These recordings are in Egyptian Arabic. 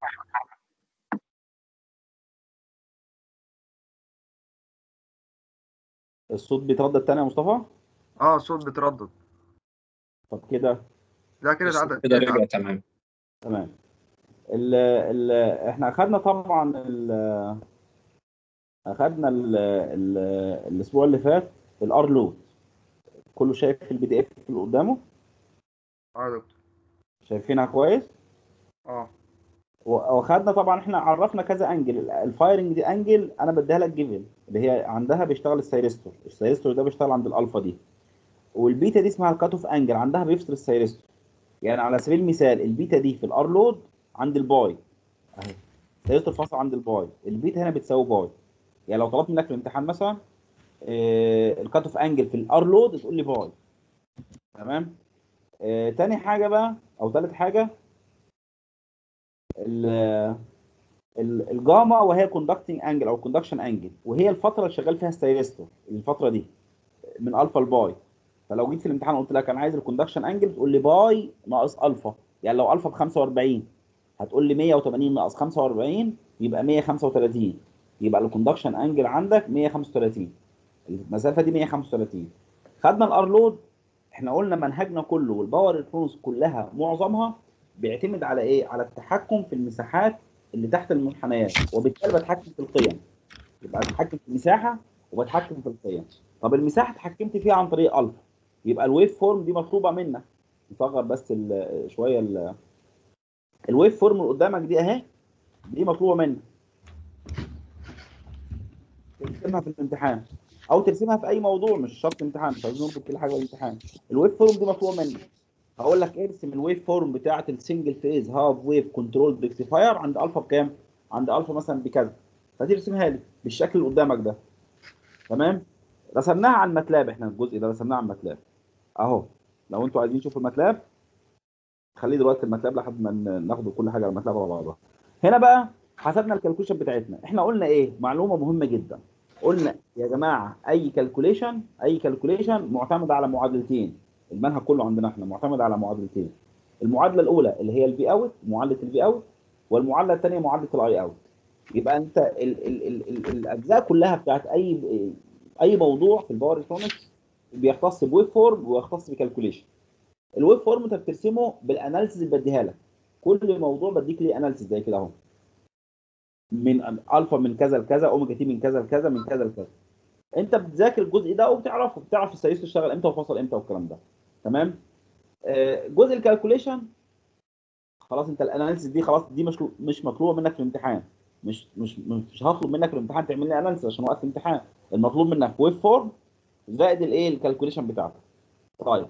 الصوت بيتردد تاني يا مصطفى اه الصوت بيتردد طب كده لا كده اتعدل كده كده رجع اتعدل. تمام تمام ال ال احنا اخدنا طبعا ال اخدنا ال ال الاسبوع اللي فات الار لود كله شايف البي دي اف اللي قدامه اه يا دكتور شايفينها كويس اه و- واخدنا طبعا احنا عرفنا كذا انجل الفايرنج دي انجل انا بديها لك جيفن اللي هي عندها بيشتغل السيرستور السيرستور ده بيشتغل عند الالفا دي والبيتا دي اسمها الكات اوف انجل عندها بيفصل السيرستور يعني على سبيل المثال البيتا دي في الار لود عند الباي اهي السيرستور فاصل عند الباي البيتا هنا بتساوي باي يعني لو طلبت منك في الامتحان مثلا آه الكات اوف انجل في الار لود تقول لي باي تمام آه تاني حاجه بقى او تالت حاجه ال- ال- الجاما وهي كوندكتنج انجل او كوندكشن انجل وهي الفتره اللي شغال فيها السيرستور الفتره دي من الفا لباي فلو جيت في الامتحان قلت لك انا عايز الكوندكشن انجل تقول لي باي ناقص الفا يعني لو الفا ب 45 هتقول لي 180 ناقص 45 يبقى 135 يبقى الكوندكشن انجل عندك 135 المسافه دي 135 خدنا الار لود احنا قلنا منهجنا كله والباور الكترونز كلها معظمها بيعتمد على ايه؟ على التحكم في المساحات اللي تحت المنحنيات وبالتالي بتحكم في القيم يبقى بتحكم في المساحه وبتحكم في القيم طب المساحه اتحكمت فيها عن طريق الفا يبقى الويف فورم دي مطلوبه منك نصغر بس ال- شويه ال- الويف فورم اللي قدامك دي اهي دي مطلوبه منك ترسمها في الامتحان او ترسمها في اي موضوع مش شرط امتحان مش عايزين نربط كل حاجه بالامتحان الويف فورم دي مطلوبه منك هقول لك ارسم الويف فورم بتاعه السنجل فيز هاف ويف كنترول ريكتيفاير عند الفا بكام؟ عند الفا مثلا بكذا فترسمها لي بالشكل اللي قدامك ده تمام؟ رسمناها على الماتلاب احنا الجزء ده رسمناه على الماتلاب اهو لو انتوا عايزين تشوفوا الماتلاب خليه دلوقتي الماتلاب لحد ما ن- ناخد كل حاجه على الماتلاب على بعضها هنا بقى حسبنا الكالكوليشن بتاعتنا احنا قلنا ايه معلومه مهمه جدا قلنا يا جماعه اي كالكوليشن اي كالكوليشن معتمد على معادلتين المنهج كله عندنا احنا معتمد على معادلتين المعادله الاولى اللي هي البي اوت معادله البي اوت والمعادله الثانيه معادله الاي اوت يبقى انت ال ال ال ال الاجزاء كلها بتاعت اي اي موضوع في الباور الكترونكس بيختص بويف فورم ويختص بكالكوليشن الويف فورم انت بترسمه بالاناليسيز اللي بديها لك كل موضوع بديك ليه اناليسيز زي كده اهو من الفا من كذا لكذا اوميجا تي من كذا لكذا من كذا لكذا انت بتذاكر الجزء ده وبتعرفه بتعرف السيستم اشتغل امتى وفصل امتى والكلام ده تمام آه، جزء الكالكوليشن خلاص انت الاناليسيس دي خلاص دي مش مش مطلوبه منك في الامتحان مش مش مش هطلب منك في الامتحان تعمل لي اناليسيس عشان وقت الامتحان المطلوب منك ويف فورم زائد الايه الكالكوليشن بتاعتك طيب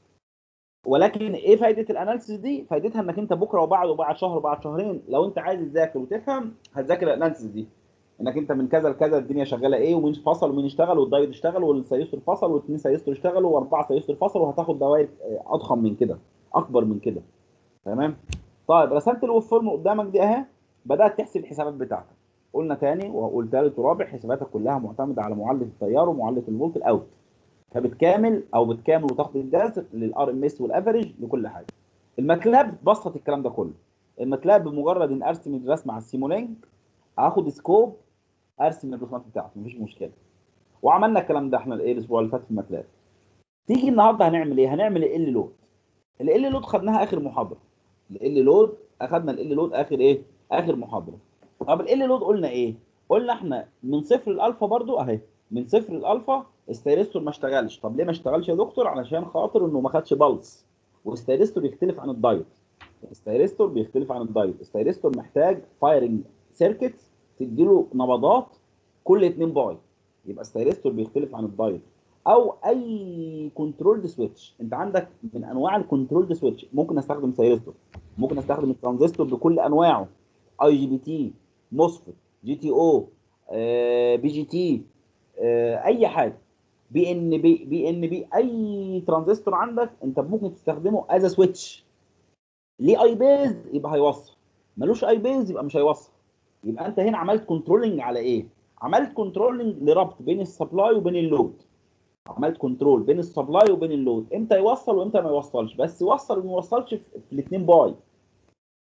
ولكن ايه فايده الاناليسيس دي فايدتها انك انت بكره وبعد وبعد شهر وبعد شهرين لو انت عايز تذاكر وتفهم هتذاكر الاناليسيس دي انك انت من كذا لكذا الدنيا شغاله ايه ومين فصل ومين اشتغل والدايت اشتغل والسيستر فصل واثنين سيستر اشتغلوا واربعه سيستر فصلوا وهتاخد دوائر اه، اضخم من كده اكبر من كده تمام طيب رسمت الويف فورم قدامك دي اهي بدات تحسب الحسابات بتاعتك قلنا تاني وقلت ثالث ورابع حساباتك كلها معتمده على معادله التيار ومعادله الفولت الاوت فبتكامل او بتكامل وتاخد الجذر للار ام اس والافريج لكل حاجه الماتلاب بسط الكلام ده كله الماتلاب بمجرد ان ارسم الرسمه على السيمولينك اخد سكوب ارسم الرسومات بتاعتي مفيش مشكله وعملنا الكلام ده احنا الايه الاسبوع اللي فات في الماتلاب تيجي النهارده هنعمل ايه هنعمل ال لود ال لود خدناها اخر محاضره ال لود اخدنا ال لود اخر ايه اخر محاضره طب ال لود قلنا ايه قلنا احنا من صفر لالفا برضو اهي من صفر لالفا الستيرستور ما اشتغلش طب ليه ما اشتغلش يا دكتور علشان خاطر انه ما خدش بلس والستيرستور يختلف عن الدايت الستيرستور بيختلف عن الدايت الستيرستور محتاج فايرنج سيركت تديله نبضات كل 2 باي يبقى الستيرستور بيختلف عن الدايت او اي كنترول سويتش انت عندك من انواع الكنترول سويتش ممكن استخدم ستيرستور ممكن استخدم الترانزستور بكل انواعه اي جي بي تي موسفيت جي تي او بي جي تي اي حاجه بي ان بي بي ان بي اي ترانزستور عندك انت ممكن تستخدمه از سويتش ليه اي بيز يبقى هيوصل ملوش اي بيز يبقى مش هيوصل يبقى انت هنا عملت كنترولنج على ايه عملت كنترولنج لربط بين السبلاي وبين اللود عملت كنترول بين السبلاي وبين اللود امتى يوصل وامتى ما يوصلش بس يوصل وما يوصلش في, في الاثنين باي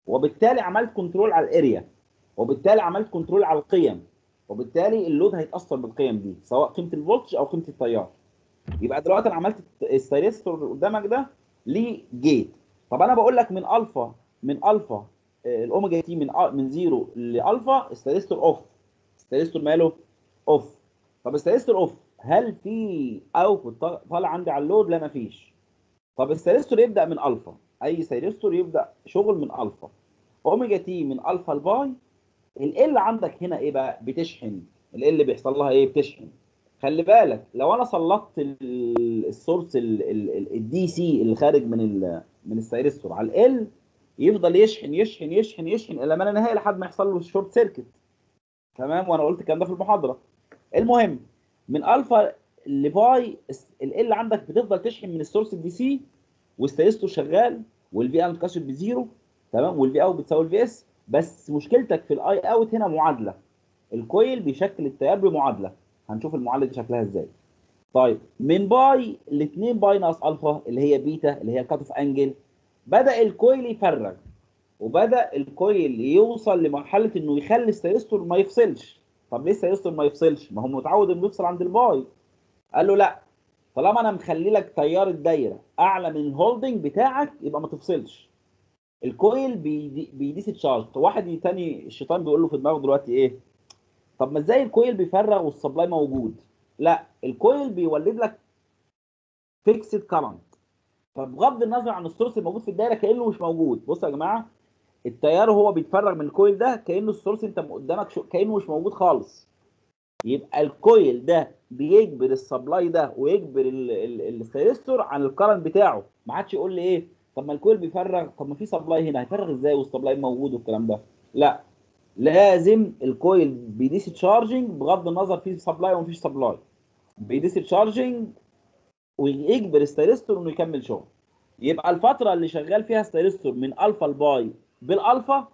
وبالتالي عملت كنترول على الاريا وبالتالي عملت كنترول على القيم وبالتالي اللود هيتاثر بالقيم دي سواء قيمه الفولتج او قيمه التيار يبقى دلوقتي انا عملت السيريستور اللي قدامك ده ليه جيت طب انا بقول لك من الفا من الفا آه، الاوميجا تي من آ- من زيرو لالفا السيريستور اوف السيريستور ماله اوف طب السيريستور اوف هل في اوتبوت طالع عندي على اللود لا مفيش طب السيريستور يبدا من الفا اي سيريستور يبدا شغل من الفا اوميجا تي من الفا لباي ال عندك هنا ايه بقى بتشحن ال اللي بيحصل لها ايه بتشحن خلي بالك لو انا سلطت ال- السورس الدي سي اللي خارج من ال من السيريستور على ال يفضل يشحن يشحن يشحن يشحن الى ما لا نهايه لحد ما يحصل له شورت سيركت تمام وانا قلت الكلام ده في المحاضره المهم من الفا لباي ال عندك بتفضل تشحن من السورس الدي سي والسيريستور شغال والفي اوت كاشف بزيرو تمام والفي اوت بتساوي الفي اس بس مشكلتك في الاي اوت هنا معادله الكويل بيشكل التيار بمعادله هنشوف المعادله دي شكلها ازاي طيب من باي ل 2 باي ناقص الفا اللي هي بيتا اللي هي كات اوف انجل بدا الكويل يفرغ وبدا الكويل يوصل لمرحله انه يخلي السيريستور ما يفصلش طب ليه السيريستور ما يفصلش ما هو متعود انه يفصل عند الباي قال له لا طالما انا مخلي لك تيار الدايره اعلى من الهولدنج بتاعك يبقى ما تفصلش الكويل بيدي بيديس تشارج واحد تاني الشيطان بيقول له في دماغه دلوقتي ايه طب ما ازاي الكويل بيفرغ والسبلاي موجود لا الكويل بيولد لك فيكسد كارنت فبغض النظر عن السورس الموجود في الدايره كانه مش موجود بصوا يا جماعه التيار هو بيتفرغ من الكويل ده كانه السورس انت قدامك شو كانه مش موجود خالص يبقى الكويل ده بيجبر السبلاي ده ويجبر ال- ال- الثيرستور عن الكرنت بتاعه ما عادش يقول لي ايه طب ما الكويل بيفرغ طب ما في سبلاي هنا هيفرغ ازاي والسبلاي موجود والكلام ده لا لازم الكويل بيديس تشارجنج بغض النظر في سبلاي ومفيش سبلاي بيديس تشارجنج ويجبر الستيرستور انه يكمل شغل يبقى الفتره اللي شغال فيها ستيرستور من الفا لباي بالالفا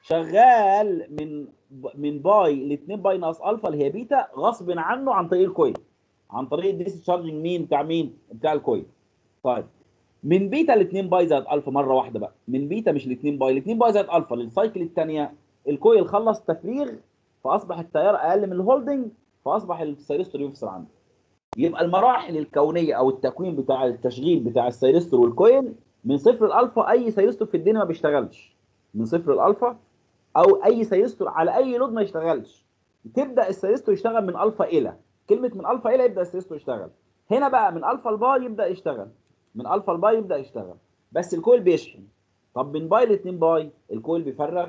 شغال من من باي ل 2 باي ناقص الفا اللي هي بيتا غصب عنه عن طريق الكويل عن طريق الديس تشارجنج مين بتاع مين بتاع الكويل طيب من بيتا ل 2 باي زائد الفا مره واحده بقى من بيتا مش ل 2 باي ل 2 باي زائد الفا للسايكل الثانيه الكويل خلص تفريغ فاصبح التيار اقل من الهولدنج فاصبح السيرستور يفصل عنه يبقى المراحل الكونيه او التكوين بتاع التشغيل بتاع السيرستور والكويل من صفر لالفا اي سيرستور في الدنيا ما بيشتغلش من صفر لالفا او اي سيرستور على اي لود ما يشتغلش تبدا السيرستور يشتغل من الفا الى كلمه من الفا الى يبدا السيرستور يشتغل هنا بقى من الفا لباي يبدا يشتغل من الفا لباي يبدا يشتغل بس الكويل بيشحن طب من باي ل 2 باي الكويل بيفرغ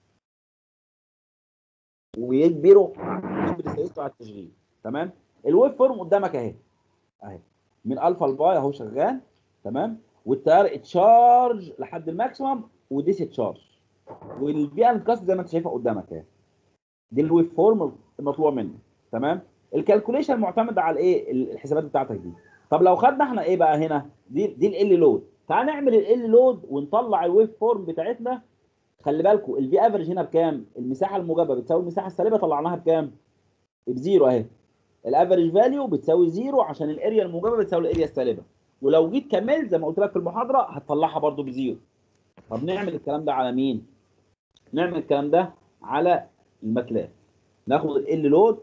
ويجبره يجبر السيرستور على التشغيل تمام الويب فورم قدامك اهي اهي من الفا لباي اهو شغال تمام والتيار اتشارج لحد الماكسيمم وديس تشارج والبي ان كاست زي ما انت شايفها قدامك اهي دي الويب فورم المطلوب منك تمام الكالكوليشن معتمد على ايه الحسابات بتاعتك دي طب لو خدنا احنا ايه بقى هنا دي دي ال لود تعال نعمل ال لود ونطلع الويب فورم بتاعتنا خلي بالكم الفي افريج هنا بكام المساحه الموجبه بتساوي المساحه السالبه طلعناها بكام بزيرو اهي الافريج فاليو بتساوي زيرو عشان الاريا الموجبه بتساوي الاريا السالبه ولو جيت كملت زي ما قلت لك في المحاضره هتطلعها برضو بزيرو طب نعمل الكلام ده على مين نعمل الكلام ده على الماتلاب ناخد ال لود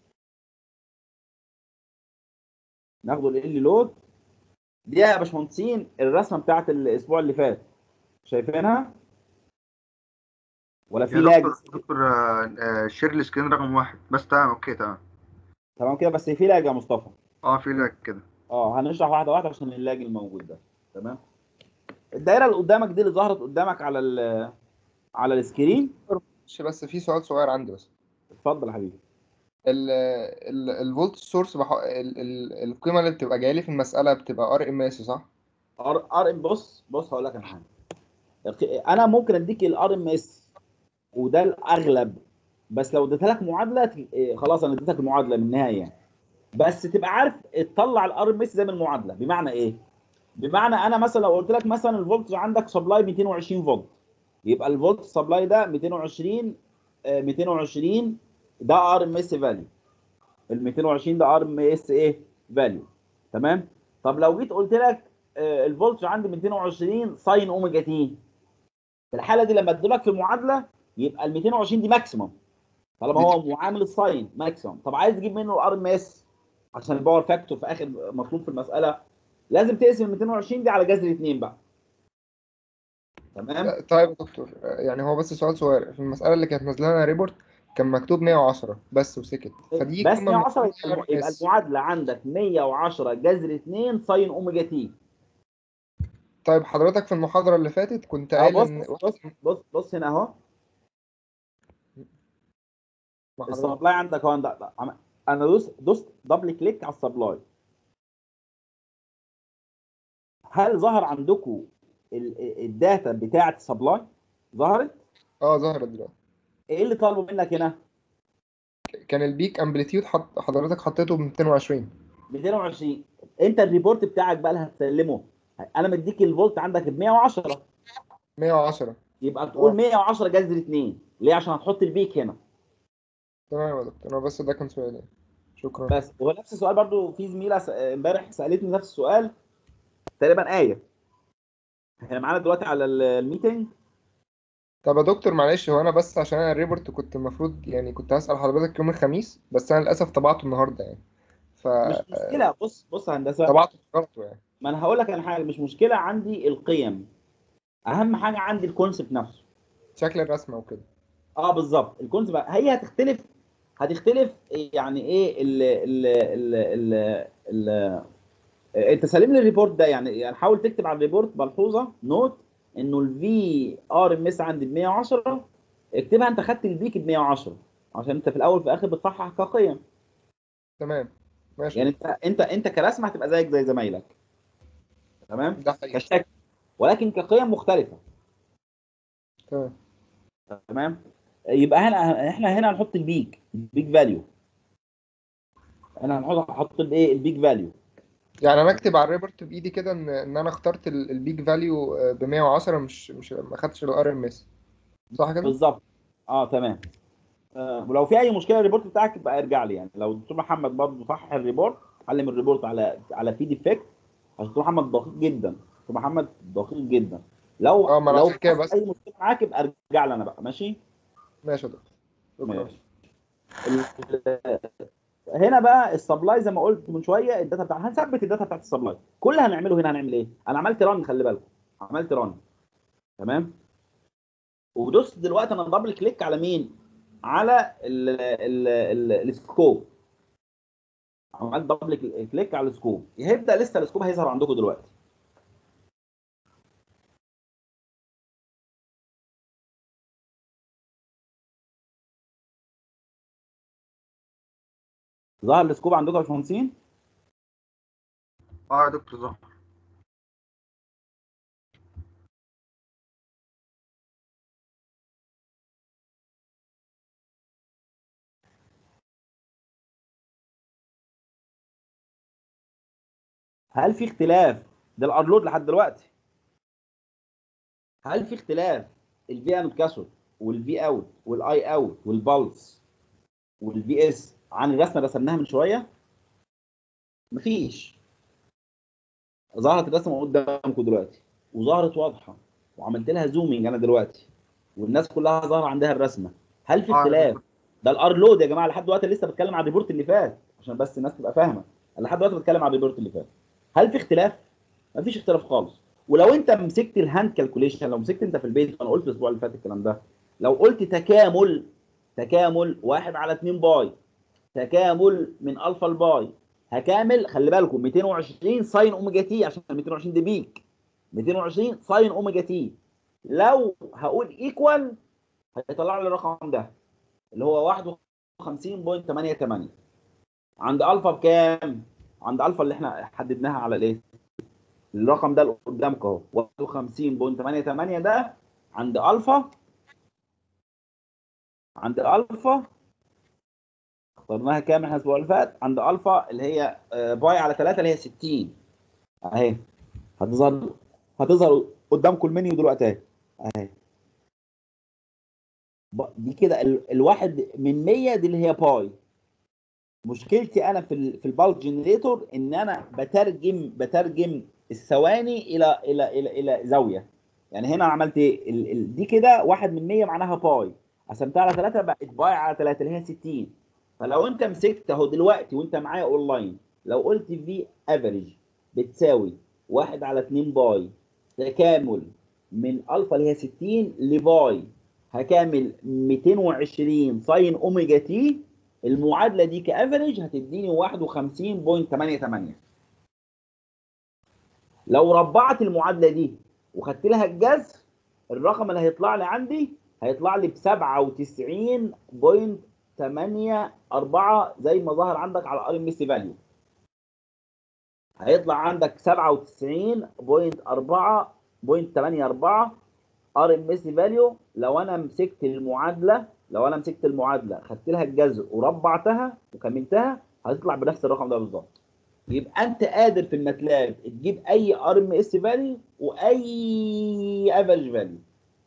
ناخد ال لود دي يا باشمهندسين الرسمه بتاعت الاسبوع اللي فات شايفينها ولا في يا لاج دكتور دكتور آه، آه، شير لي سكرين رقم واحد بس تمام اوكي تمام تمام كده بس في لاج يا مصطفى اه في لك كده اه هنشرح واحده واحده عشان اللاج الموجود ده تمام الدايره اللي قدامك دي اللي ظهرت قدامك على ال على السكرين معلش بس في سؤال صغير عندي بس اتفضل يا حبيبي ال ال الفولت سورس بح... ال ال القيمة اللي بتبقى جاية لي في المسألة بتبقى ار ام اس صح؟ ار ار ام بص بص هقول لك على حاجه انا ممكن اديك الار ام اس وده الاغلب بس لو اديت لك معادله ت- إيه، خلاص انا اديتك المعادله من النهايه يعني بس تبقى عارف تطلع الار ام اس زي من المعادله بمعنى ايه؟ بمعنى انا مثلا لو قلت لك مثلا الفولت عندك سبلاي 220 فولت يبقى الفولت سبلاي ده 220 آه، 220 ده ار ام اس فاليو ال 220 ده ار ام اس ايه فاليو تمام طب لو جيت قلت لك آه، الفولت عندي 220 ساين اوميجا تي في الحاله دي لما ادولك في المعادله يبقى ال 220 دي ماكسيمم طالما هو معامل الساين ماكسيمم طب عايز تجيب منه الار ام اس عشان الباور فاكتور في اخر مطلوب في المساله لازم تقسم ال 220 دي على جذر 2 بقى تمام طيب يا دكتور يعني هو بس سؤال صغير في المسألة اللي كانت نازلة لنا ريبورت كان مكتوب 110 بس وسكت فدي بس قيمة 110 من يبقى يبقى RMS. المعادله عندك 110 جذر 2 ساين اوميجا تي طيب حضرتك في المحاضرة اللي فاتت كنت آه، قايل بص إن بص بص بص هنا اهو ما حضرتك- السبلاي عندك اهو ده- ده- عم- انا دوست دوست دبل كليك على السبلاي هل ظهر عندكم ال- الداتا بتاعه السبلاي ظهرت اه ظهرت دلوقتي ايه اللي طالبه منك هنا كان البيك امبليتيود حط حضرتك حطيته ب 220 220 انت الريبورت بتاعك بقى اللي هتسلمه انا مديك الفولت عندك ب 110 110 يبقى تقول آه. 110 جذر 2 ليه عشان هتحط البيك هنا تمام يا دكتور انا بس ده كان سؤالي شكرا بس هو نفس السؤال برضو في زميله س- امبارح سالتني نفس السؤال تقريبا ايه هي معانا دلوقتي على ال- الميتنج طب يا دكتور معلش هو انا بس عشان انا الريبورت كنت المفروض يعني كنت هسأل حضرتك يوم الخميس بس انا للاسف طبعته النهارده يعني ف مش مشكله بص بص يا هندسه طبعته غلط يعني ما انا هقول لك على حاجه مش مشكله عندي القيم اهم حاجه عندي الكونسبت نفسه شكل الرسمه وكده اه بالظبط الكونسبت هي هتختلف هتختلف يعني ايه ال ال ال ال ال انت سلم لي الريبورت ده يعني يعني حاول تكتب على الريبورت ملحوظه نوت انه الفي ار ام اس عندي ب 110 اكتبها انت خدت البيك ب 110 عشان انت في الاول في الاخر بتصحح كقيم تمام ماشي يعني انت انت انت كرسمه هتبقى زيك زي زمايلك تمام ده حقيقي كشكل ولكن كقيم مختلفه تمام تمام يبقى هنا احنا هنا هنحط البيك البيك فاليو انا هنحط هحط الايه البيك فاليو يعني انا اكتب على الريبورت بايدي كده ان ان انا اخترت ال- البيك فاليو ب 110 مش مش ما خدتش الار ام اس صح كده؟ بالظبط اه تمام آه ولو في اي مشكله الريبورت بتاعك يبقى ارجع لي يعني لو الدكتور محمد برضه صحح الريبورت علم الريبورت على على في ديفكت عشان الدكتور محمد دقيق جدا الدكتور محمد دقيق جدا لو اه، ما أنا لو عشان كده حصل بس. اي مشكله معاك يبقى ارجع لي انا بقى ماشي ماشي يا دكتور شكرا ماشي ال- هنا بقى السبلاي زي ما قلت من شويه الداتا بتاع هنثبت الداتا بتاعت السبلاي كل اللي هنعمله هنا هنعمل ايه انا عملت ران خلي بالكم عملت ران تمام ودوست دلوقتي انا دبل كليك على مين على ال ال ال السكوب عملت دبل كليك على السكوب هيبدا لسه السكوب هيظهر عندكم دلوقتي ظهر السكوب عندكم يا باشمهندسين اه يا دكتور ظهر هل في اختلاف ده الارلود لحد دلوقتي هل في اختلاف الفي ان كاسود والفي اوت والاي اوت والبلس والفي اس عن الرسمه اللي رسمناها من شويه مفيش ظهرت الرسمه قدامكم دلوقتي وظهرت واضحه وعملت لها زومينج انا دلوقتي والناس كلها ظهر عندها الرسمه هل في آه يا اختلاف دكتور. ده الار لود يا جماعه لحد دلوقتي لسه بتكلم على الريبورت اللي فات عشان بس الناس تبقى فاهمه انا لحد دلوقتي بتكلم على الريبورت اللي فات هل في اختلاف مفيش اختلاف خالص ولو انت مسكت الهاند كالكوليشن لو مسكت انت في البيت انا قلت الاسبوع اللي فات الكلام ده لو قلت تكامل تكامل واحد على 2 باي تكامل من الفا لباي هكامل خلي بالكم 220 ساين اوميجا تي عشان 220 دي بيك 220 ساين اوميجا تي لو هقول ايكوال هيطلع لي الرقم ده اللي هو 51.88 عند الفا بكام؟ عند الفا اللي احنا حددناها على الايه؟ الرقم ده اللي قدامك اهو 51.88 ده عند الفا عند الفا اخترناها كام احنا الاسبوع اللي فات عند الفا اللي هي آه، باي على 3 اللي هي 60 اهي هتظهر هتظهر قدامكم المنيو دلوقتي اهي اهي ب- دي كده ال- الواحد من 100 دي اللي هي باي مشكلتي انا في ال في البالك جنريتور ان انا بترجم بترجم الثواني الى الى الى الى زاويه يعني هنا أنا عملت ايه ال ال دي كده واحد من 100 معناها باي قسمتها على 3 بقت باي على 3 اللي هي 60 فلو انت مسكت اهو دلوقتي وانت معايا اونلاين لو قلت في افريج بتساوي 1 على 2 باي تكامل من الفا اللي هي 60 لباي هكامل 220 ساين اوميجا تي المعادله دي كافريج هتديني 51.88 لو ربعت المعادله دي وخدت لها الجذر الرقم اللي هيطلع لي عندي هيطلع لي ب 97.84 زي ما ظهر عندك على ار ام اس فاليو هيطلع عندك 97.4.84 ار ام اس فاليو لو انا مسكت المعادله لو انا مسكت المعادله خدت لها الجذر وربعتها وكملتها هتطلع بنفس الرقم ده بالظبط يبقى انت قادر في الماتلاب تجيب اي ار ام اس فاليو واي افريج فاليو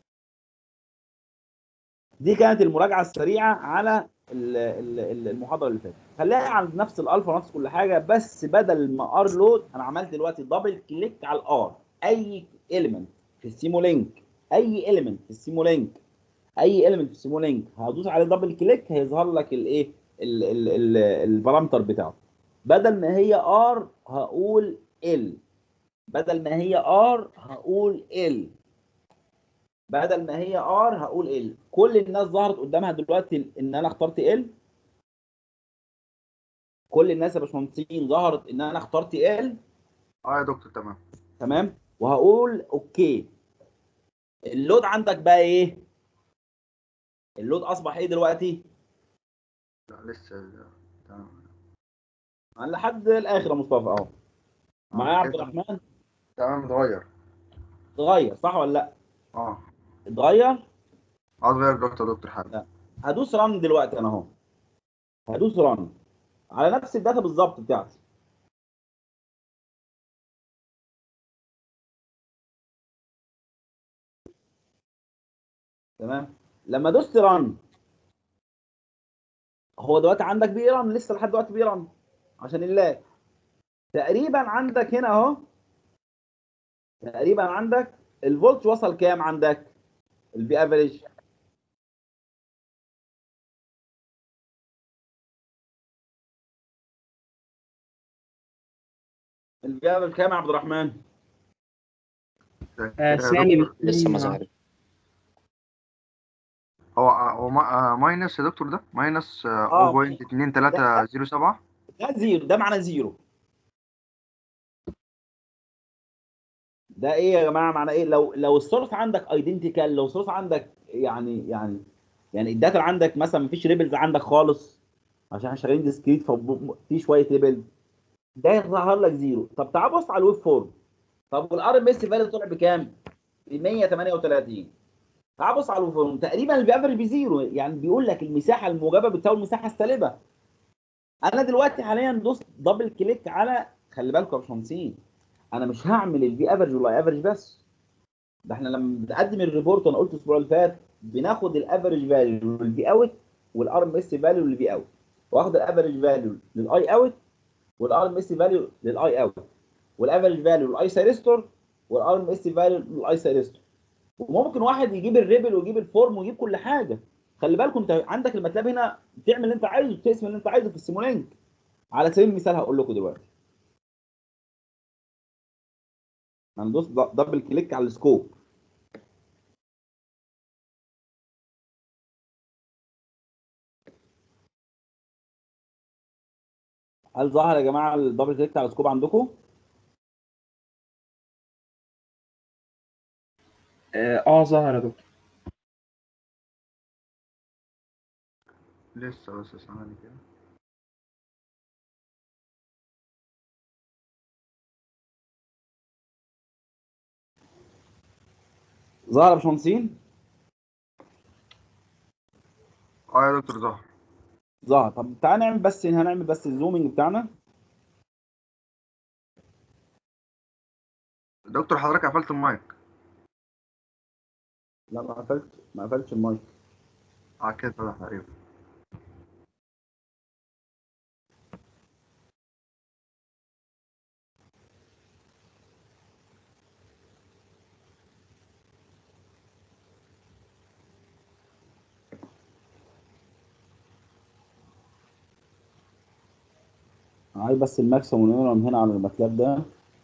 دي كانت المراجعه السريعه على ال- ال- ال- المحاضره اللي فاتت خليها على نفس الالفا ونفس كل حاجه بس بدل ما ار لود انا عملت دلوقتي دبل كليك على الار اي اليمنت في السيمو لينك اي اليمنت في السيمو لينك اي اليمنت في السيمو لينك هدوس عليه دبل كليك هيظهر لك الايه ال- ال- ال- البارامتر بتاعه بدل ما هي ار هقول ال بدل ما هي ار هقول ال بدل ما هي ار هقول ال كل الناس ظهرت قدامها دلوقتي ان انا اخترت ال كل الناس يا باشمهندسين ظهرت ان انا اخترت ال اه يا دكتور تمام تمام وهقول اوكي اللود عندك بقى ايه اللود اصبح ايه دلوقتي لا لسه تمام لحد الاخر يا مصطفى اهو معايا عبد الرحمن تمام اتغير اتغير صح ولا لا اه اتغير اه اتغير دكتور يا دكتور حاجه لا. هدوس ران دلوقتي انا اهو هدوس ران على نفس الداتا بالظبط بتاعتي تمام لما دوست ران هو دلوقتي عندك بيرن لسه لحد دلوقتي بيرن عشان الله تقريبا عندك هنا اهو تقريبا عندك الفولت وصل كام عندك البي افريج البي افريج كام يا عبد الرحمن آه، ثاني لسه ما ظهرت هو هو ما- آه، ماينس يا دكتور ده ماينس آه. 0.2307 ده زيرو ده معناه زيرو ده ايه يا جماعه معناه ايه لو لو السورس عندك ايدنتيكال لو السورس عندك يعني يعني يعني الداتا اللي عندك مثلا مفيش ريبلز عندك خالص عشان احنا شغالين ديسكريت ففي شويه ريبلز ده يظهر لك زيرو طب تعال بص على الويب فورم طب والار ام اس فاليو طلع بكام؟ ب 138 تعال بص على الويب فورم تقريبا اللي بيفرج بزيرو يعني بيقول لك المساحه الموجبه بتساوي المساحه السالبه انا دلوقتي حاليا دوست دبل كليك على خلي بالكم يا باشمهندسين انا مش هعمل الفي افرج ولا افرج بس ده احنا لما بنقدم الريبورت وانا قلت الاسبوع اللي فات بناخد الافرج فاليو للفي اوت والار ام اس فاليو للفي اوت واخد الافرج فاليو للاي اوت والار ام اس فاليو للاي اوت والافرج فاليو للاي سيرستور والار ام اس فاليو للاي سيرستور وممكن واحد يجيب الريبل ويجيب الفورم ويجيب كل حاجه خلي بالكم انت عندك الماتلاب هنا تعمل اللي انت عايزه تقسم اللي انت عايزه في السيمولينك على سبيل المثال هقول لكم دلوقتي هندوس د- دبل كليك على السكوب هل ظهر يا جماعه الدبل كليك على السكوب عندكم؟ اه آه، ظهر يا دكتور لسه بس ثواني كده ظهر يا باشمهندسين؟ اه يا دكتور ظهر ظهر طب تعالى نعمل بس هنعمل بس الزومنج بتاعنا دكتور حضرتك قفلت المايك لا ما قفلت ما قفلتش المايك اه كده فتح تقريبا عايز بس الماكسيموم والمينيمم هنا على الماتلاب ده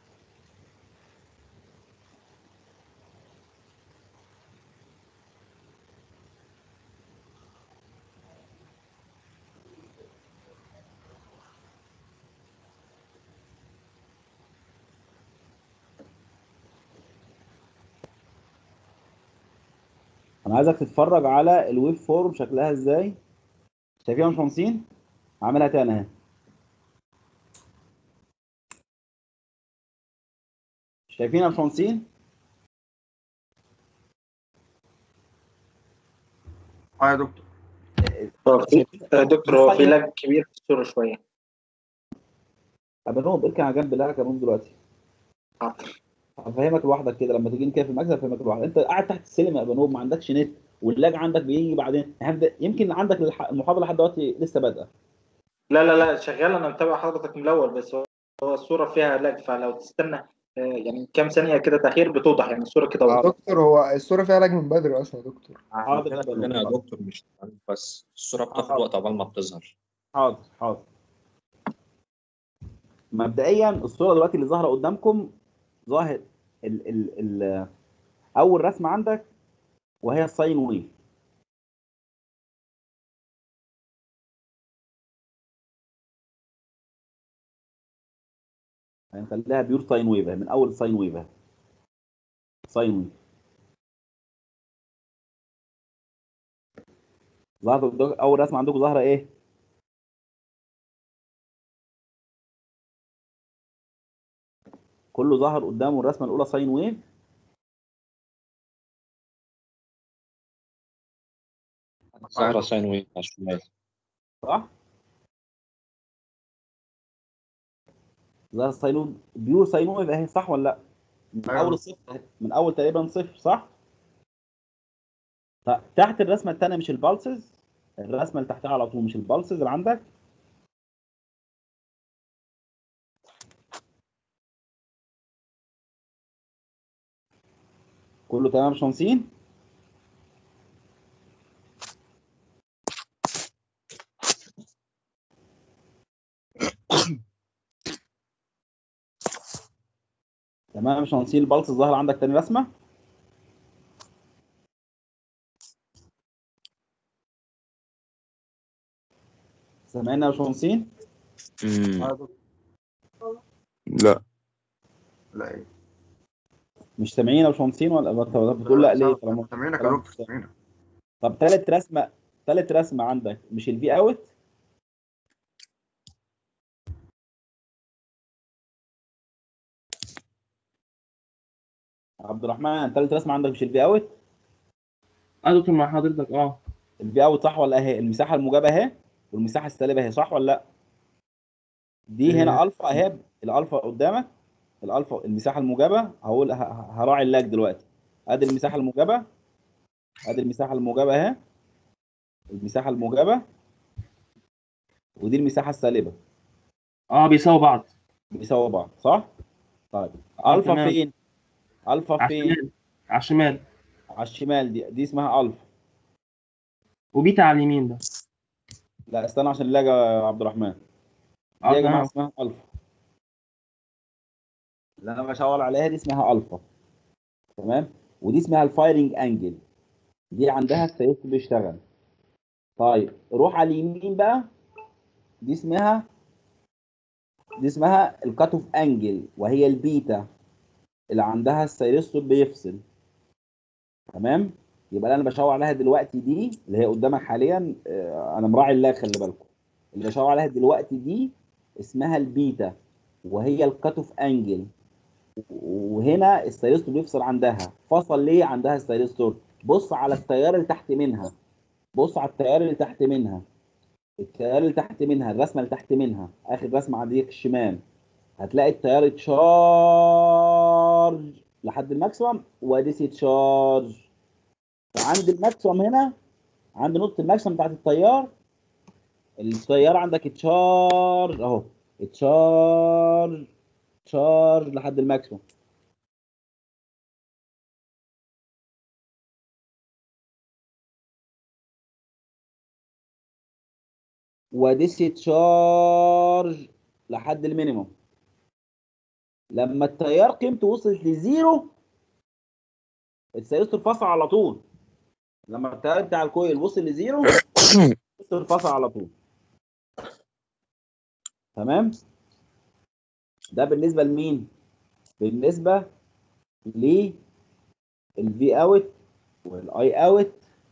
انا عايزك تتفرج على الويب فورم شكلها ازاي شايفينها يا باشمهندسين عاملها تاني اهي شايفين يا باشمهندسين اه يا دكتور هو في آه، دكتور هو في لاج كبير في الصورة شوية ابنهم اركن على جنب لا كمان دلوقتي حاضر هفهمك لوحدك كده لما تيجي كده في المكتب هفهمك لوحدك انت قاعد تحت السلم يا بنوب ما عندكش نت واللاج عندك بيجي بعدين هبدا يمكن عندك الح- المحاضره لحد دلوقتي لسه بادئه لا لا لا شغال أنا متابع حضرتك من الأول بس هو هو الصورة فيها لاج فلو تستنى آه، يعني كام ثانية كده تأخير بتوضح يعني الصورة كده واضحة دكتور هو الصورة فيها لاج من بدري اصلا يا دكتور حاضر يا عندنا يا بنوب دكتور مش بس الصورة بتاخد حاضر. وقت عقبال ما بتظهر حاضر حاضر مبدئيا الصوره دلوقتي اللي ظاهره قدامكم ظاهر ال ال ال اول رسمه عندك وهي الساين ويف هنخليها بيور ساين ويف من اول ساين ويف اهي. ساين ويف ظهر قدام- اول رسمه عندكم ظاهره ايه كله ظهر قدامه الرسمه الاولى ساين ويف ظاهرة ساين ويف على الشمال صح ظهر ساين ويف بيور ساين ويف اهي صح ولا لا من أيوة. اول صفر من اول تقريبا صفر صح ط- تحت الرسمه الثانيه مش البالسز الرسمه اللي تحتها على طول مش البالسز اللي عندك كله تمام يا شمسين تمام يا شمسين البالس ظهر عندك تاني رسمه سامعنا يا باشمهندسين؟ اه يا دكتور لا لا ايه مش سامعين يا باشمهندسين ولا طب بتقول لا ليه طالما سامعينك يا طالما دكتور سامعينك طب تالت رسمه تالت رسمه عندك مش الفي اوت عبد الرحمن تالت رسمه عندك مش الفي اوت اه دكتور مع حضرتك اه الفي اوت صح ولا اهي المساحه الموجبه اهي والمساحه السالبه اهي صح ولا لا دي هنا الفا اهي الالفا قدامك الالفا المساحه الموجبه هقول ه- ه- هراعي اللاج دلوقتي ادي المساحه الموجبه ادي المساحه الموجبه اهي المساحه الموجبه ودي المساحه السالبه اه بيساووا بعض بيساووا بعض صح طيب آه، الفا تمام. فين الفا على فين الشمال على الشمال على الشمال دي دي اسمها الفا وبيتا على اليمين ده لا استنى عشان اللاج يا عبد الرحمن دي اه يا جماعه تمام اسمها الفا اللي انا بشاور عليها دي اسمها الفا تمام ودي اسمها الفايرنج انجل دي عندها السيف بيشتغل طيب روح على اليمين بقى دي اسمها دي اسمها الكات اوف انجل وهي البيتا اللي عندها السيرستول بيفصل تمام يبقى اللي انا بشاور عليها دلوقتي دي اللي هي قدامك حاليا آه، انا مراعي اللاج خلي بالكم اللي بشاور عليها دلوقتي دي اسمها البيتا وهي الكات اوف انجل وهنا السيرستول بيفصل عندها فصل ليه عندها السيرستول بص على التيار اللي تحت منها بص على التيار اللي تحت منها التيار اللي تحت منها الرسمه اللي تحت منها اخر رسمه على ايديك الشمال هتلاقي التيار تشارج لحد الماكسيمم وديسي تشارج وعند الماكسيمم هنا عند نقطه الماكسيمم بتاعت التيار التيار عندك تشارج اهو تشارج تشارج لحد الماكسيمم وديسي تشارج لحد المينيموم لما التيار قيمته وصلت لزيرو السيستر فصل على طول لما التيار بتاع الكويل وصل لزيرو السيستر فصل على طول تمام ده بالنسبه لمين بالنسبه للفي اوت والاي اوت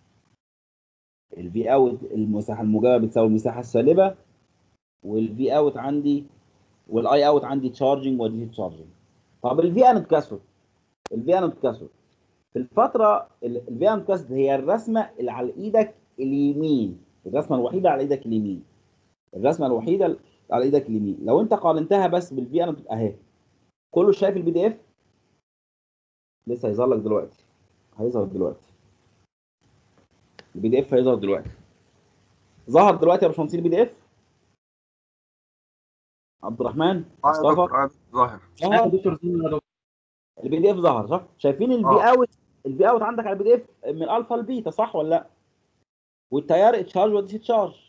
الفي اوت المساحه الموجبه بتساوي المساحه السالبه والفي اوت عندي والاي اوت عندي تشارجنج ودي تشارجنج طب الفي ان اتكسر الفي ان اتكسر في الفتره الفي ان اتكسر هي الرسمه اللي على ايدك اليمين الرسمه الوحيده على ايدك اليمين الرسمه الوحيده اللي على ايدك اليمين لو انت قارنتها بس بالفي ان اهي كله شايف البي دي اف لسه هيظهر لك دلوقتي هيظهر دلوقتي البي دي اف هيظهر دلوقتي ظهر دلوقتي يا باشمهندس البي دي اف عبد الرحمن اه يا مصطفى دكتور آه، ظاهر ظهر دكتور زين يا دكتور البي دي اف ظهر صح شايفين البي آه. اوت البي اوت عندك على البي دي اف من الفا لبيتا صح ولا لا والتيار اتشارج وديس تشارج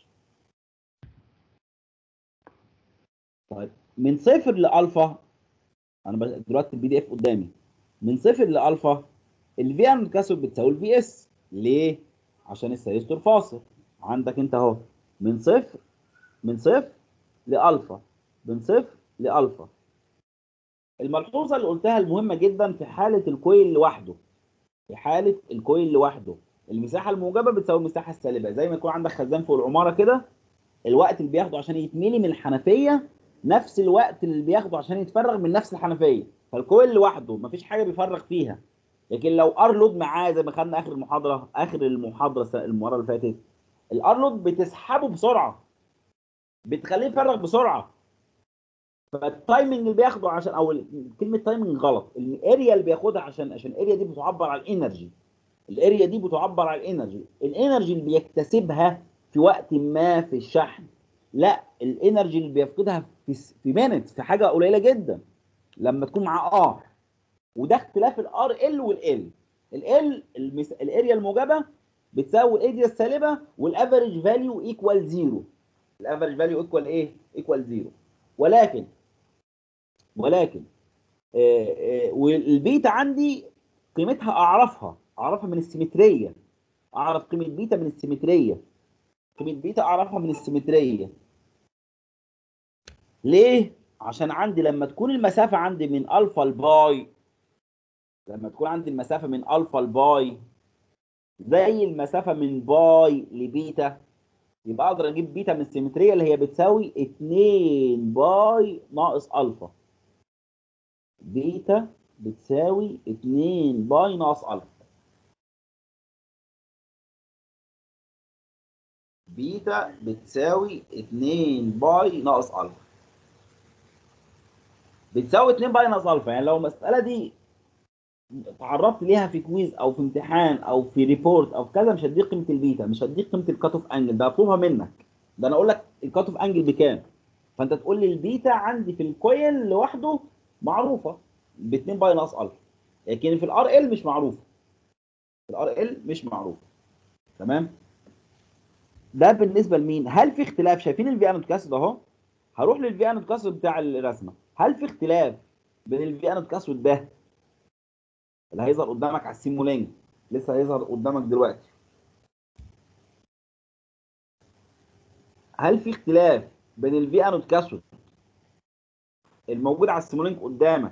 طيب من صفر لالفا انا بس- دلوقتي البي دي اف قدامي من صفر لالفا الفي ان كاسب بتساوي الفي اس ليه عشان السيستور فاصل عندك انت اهو من صفر من صفر لالفا من صفر لالفا الملحوظه اللي قلتها المهمه جدا في حاله الكويل لوحده في حاله الكويل لوحده المساحه الموجبه بتساوي المساحه السالبه زي ما يكون عندك خزان فوق العماره كده الوقت اللي بياخده عشان يتملي من الحنفيه نفس الوقت اللي بياخده عشان يتفرغ من نفس الحنفيه فالكويل لوحده مفيش حاجه بيفرغ فيها لكن لو ار لود معاه زي ما خدنا اخر المحاضره اخر المحاضره الس- المره اللي فاتت الار لود بتسحبه بسرعه بتخليه يفرغ بسرعه فالتايمنج اللي بياخده عشان او ال- كلمه تايمنج غلط الاريا اللي بياخدها عشان عشان الاريا دي بتعبر عن الانرجي الاريا دي بتعبر عن الانرجي الانرجي اللي بيكتسبها في وقت ما في الشحن لا الانرجي اللي بيفقدها في س- في مينت في حاجه قليله جدا لما تكون معاه ار وده اختلاف الار ال والال ال الاريا الموجبه بتساوي الاريا السالبه والافريج فاليو ايكوال زيرو الافريج فاليو ايكوال ايه ايكوال زيرو ولكن ولكن آه، آه، والبيتا عندي قيمتها اعرفها اعرفها من السيمتريه اعرف قيمه بيتا من السيمتريه قيمه بيتا اعرفها من السيمتريه ليه عشان عندي لما تكون المسافه عندي من الفا لباي لما تكون عندي المسافه من الفا لباي زي المسافه من باي لبيتا يبقى اقدر اجيب بيتا من السيمتريه اللي هي بتساوي 2 باي ناقص الفا بيتا بتساوي 2 باي ناقص الفا بيتا بتساوي 2 باي ناقص الفا بتساوي 2 باي ناقص الفا يعني لو المساله دي تعرضت ليها في كويز او في امتحان او في ريبورت او في كذا مش هديك قيمه البيتا مش هديك قيمه الكات اوف انجل ده اطلبها منك ده انا اقول لك الكات اوف انجل بكام فانت تقول لي البيتا عندي في الكويل لوحده معروفه ب 2 باي ناقص الفا لكن في الار ال مش معروفه في الار ال مش معروفه تمام ده بالنسبه لمين هل في اختلاف شايفين الفي ان كاسد اهو هروح للفي ان كاسد بتاع الرسمه هل في اختلاف بين الفي ان كاسد ده اللي هيظهر قدامك على السيمولينك لسه هيظهر قدامك دلوقتي هل في اختلاف بين الفي انود كاسود الموجود على السيمولينك قدامك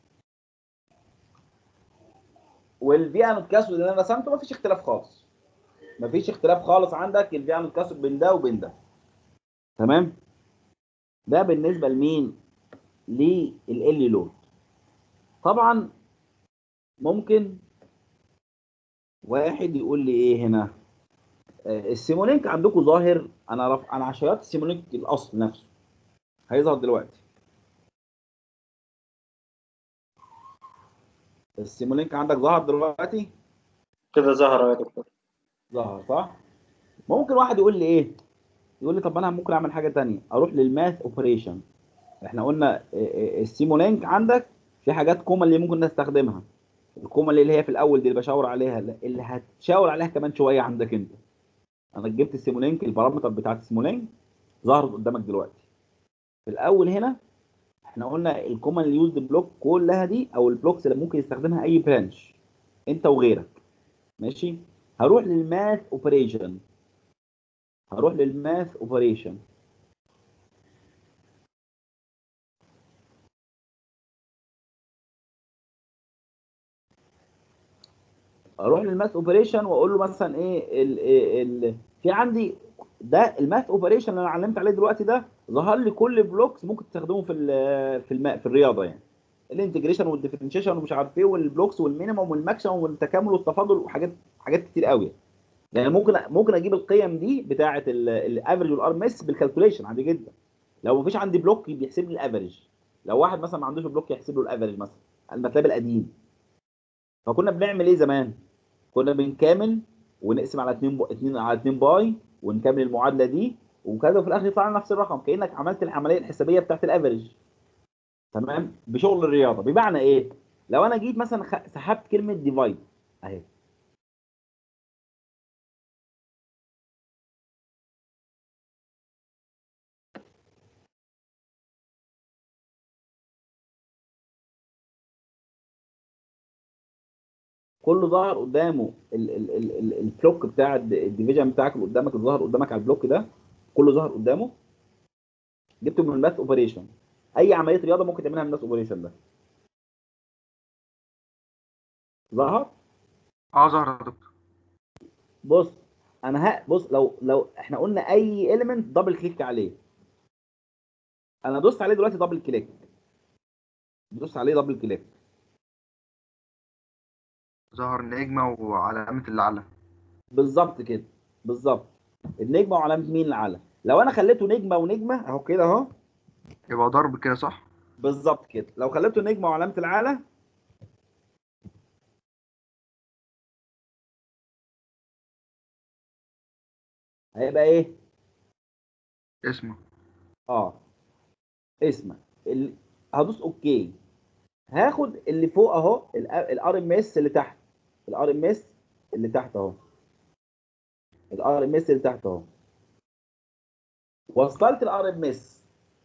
والفي انود كاسود اللي انا رسمته مفيش اختلاف خالص مفيش اختلاف خالص عندك الفي انود كاسود بين ده وبين ده تمام ده بالنسبه لمين لل لود طبعا ممكن واحد يقول لي ايه هنا آه، السيمولينك عندكم ظاهر انا رف... انا عشرات السيمولينك الاصل نفسه هيظهر دلوقتي السيمولينك عندك ظهر دلوقتي كده ظهر يا دكتور ظهر صح ممكن واحد يقول لي ايه يقول لي طب انا ممكن اعمل حاجه تانية اروح للماث اوبريشن احنا قلنا آه، آه، السيمولينك عندك في حاجات كوما اللي ممكن نستخدمها الكوما اللي هي في الاول دي اللي بشاور عليها اللي هتشاور عليها كمان شويه عندك انت انا جبت السيمولينك البارامتر بتاعت السيمولينك ظهرت قدامك دلوقتي في الاول هنا احنا قلنا الكومن يوزد بلوك كلها دي او البلوكس اللي ممكن يستخدمها اي برانش انت وغيرك ماشي هروح للماث اوبريشن هروح للماث اوبريشن اروح للماث اوبريشن واقول له مثلا ايه ال ال في عندي ده الماث اوبريشن اللي انا علمت عليه دلوقتي ده ظهر لي كل بلوكس ممكن تستخدمه في ال في الم... في الرياضه يعني الانتجريشن والديفرنشيشن ومش عارف ايه والبلوكس والمينيمم والماكسيمم والتكامل والتفاضل وحاجات حاجات كتير قوي يعني ممكن ممكن اجيب القيم دي بتاعه الافريج والار مس بالكالكوليشن عادي جدا لو مفيش عندي بلوك بيحسب لي الافريج لو واحد مثلا ما عندوش بلوك يحسب له الافريج مثلا الماتلاب القديم فكنا بنعمل ايه زمان كنا بنكامل ونقسم على 2 2 على 2 باي ونكمل المعادله دي وكذا وفي الاخر يطلع لنا نفس الرقم كانك عملت العمليه الحسابيه بتاعت الافريج تمام بشغل الرياضه بمعنى ايه لو انا جيت مثلا خ... سحبت كلمه ديفايد اهي كله ظهر قدامه ال- ال- ال- ال- البلوك بتاع الد- الديفيجن بتاعك اللي قدامك اللي ظهر قدامك على البلوك ده كله ظهر قدامه جبته من الماث اوبريشن اي عمليه رياضه ممكن تعملها من الماث اوبريشن ده ظهر اه ظهر يا دكتور بص انا ها بص لو لو احنا قلنا اي اليمنت دبل كليك عليه انا دوست عليه دلوقتي دبل كليك دوست عليه دبل كليك ظهر نجمة وعلامة العلى بالظبط كده بالظبط النجمه وعلامه مين العلى لو انا خليته نجمه ونجمه اهو كده اهو يبقى ضرب كده صح؟ بالظبط كده لو خليته نجمه وعلامه العلى هيبقى ايه اسمه اه اسمع ال... هدوس اوكي هاخد اللي فوق اهو الار ام اس اللي تحت الار ام اس اللي تحت اهو الار ام اس اللي تحت اهو وصلت الار ام اس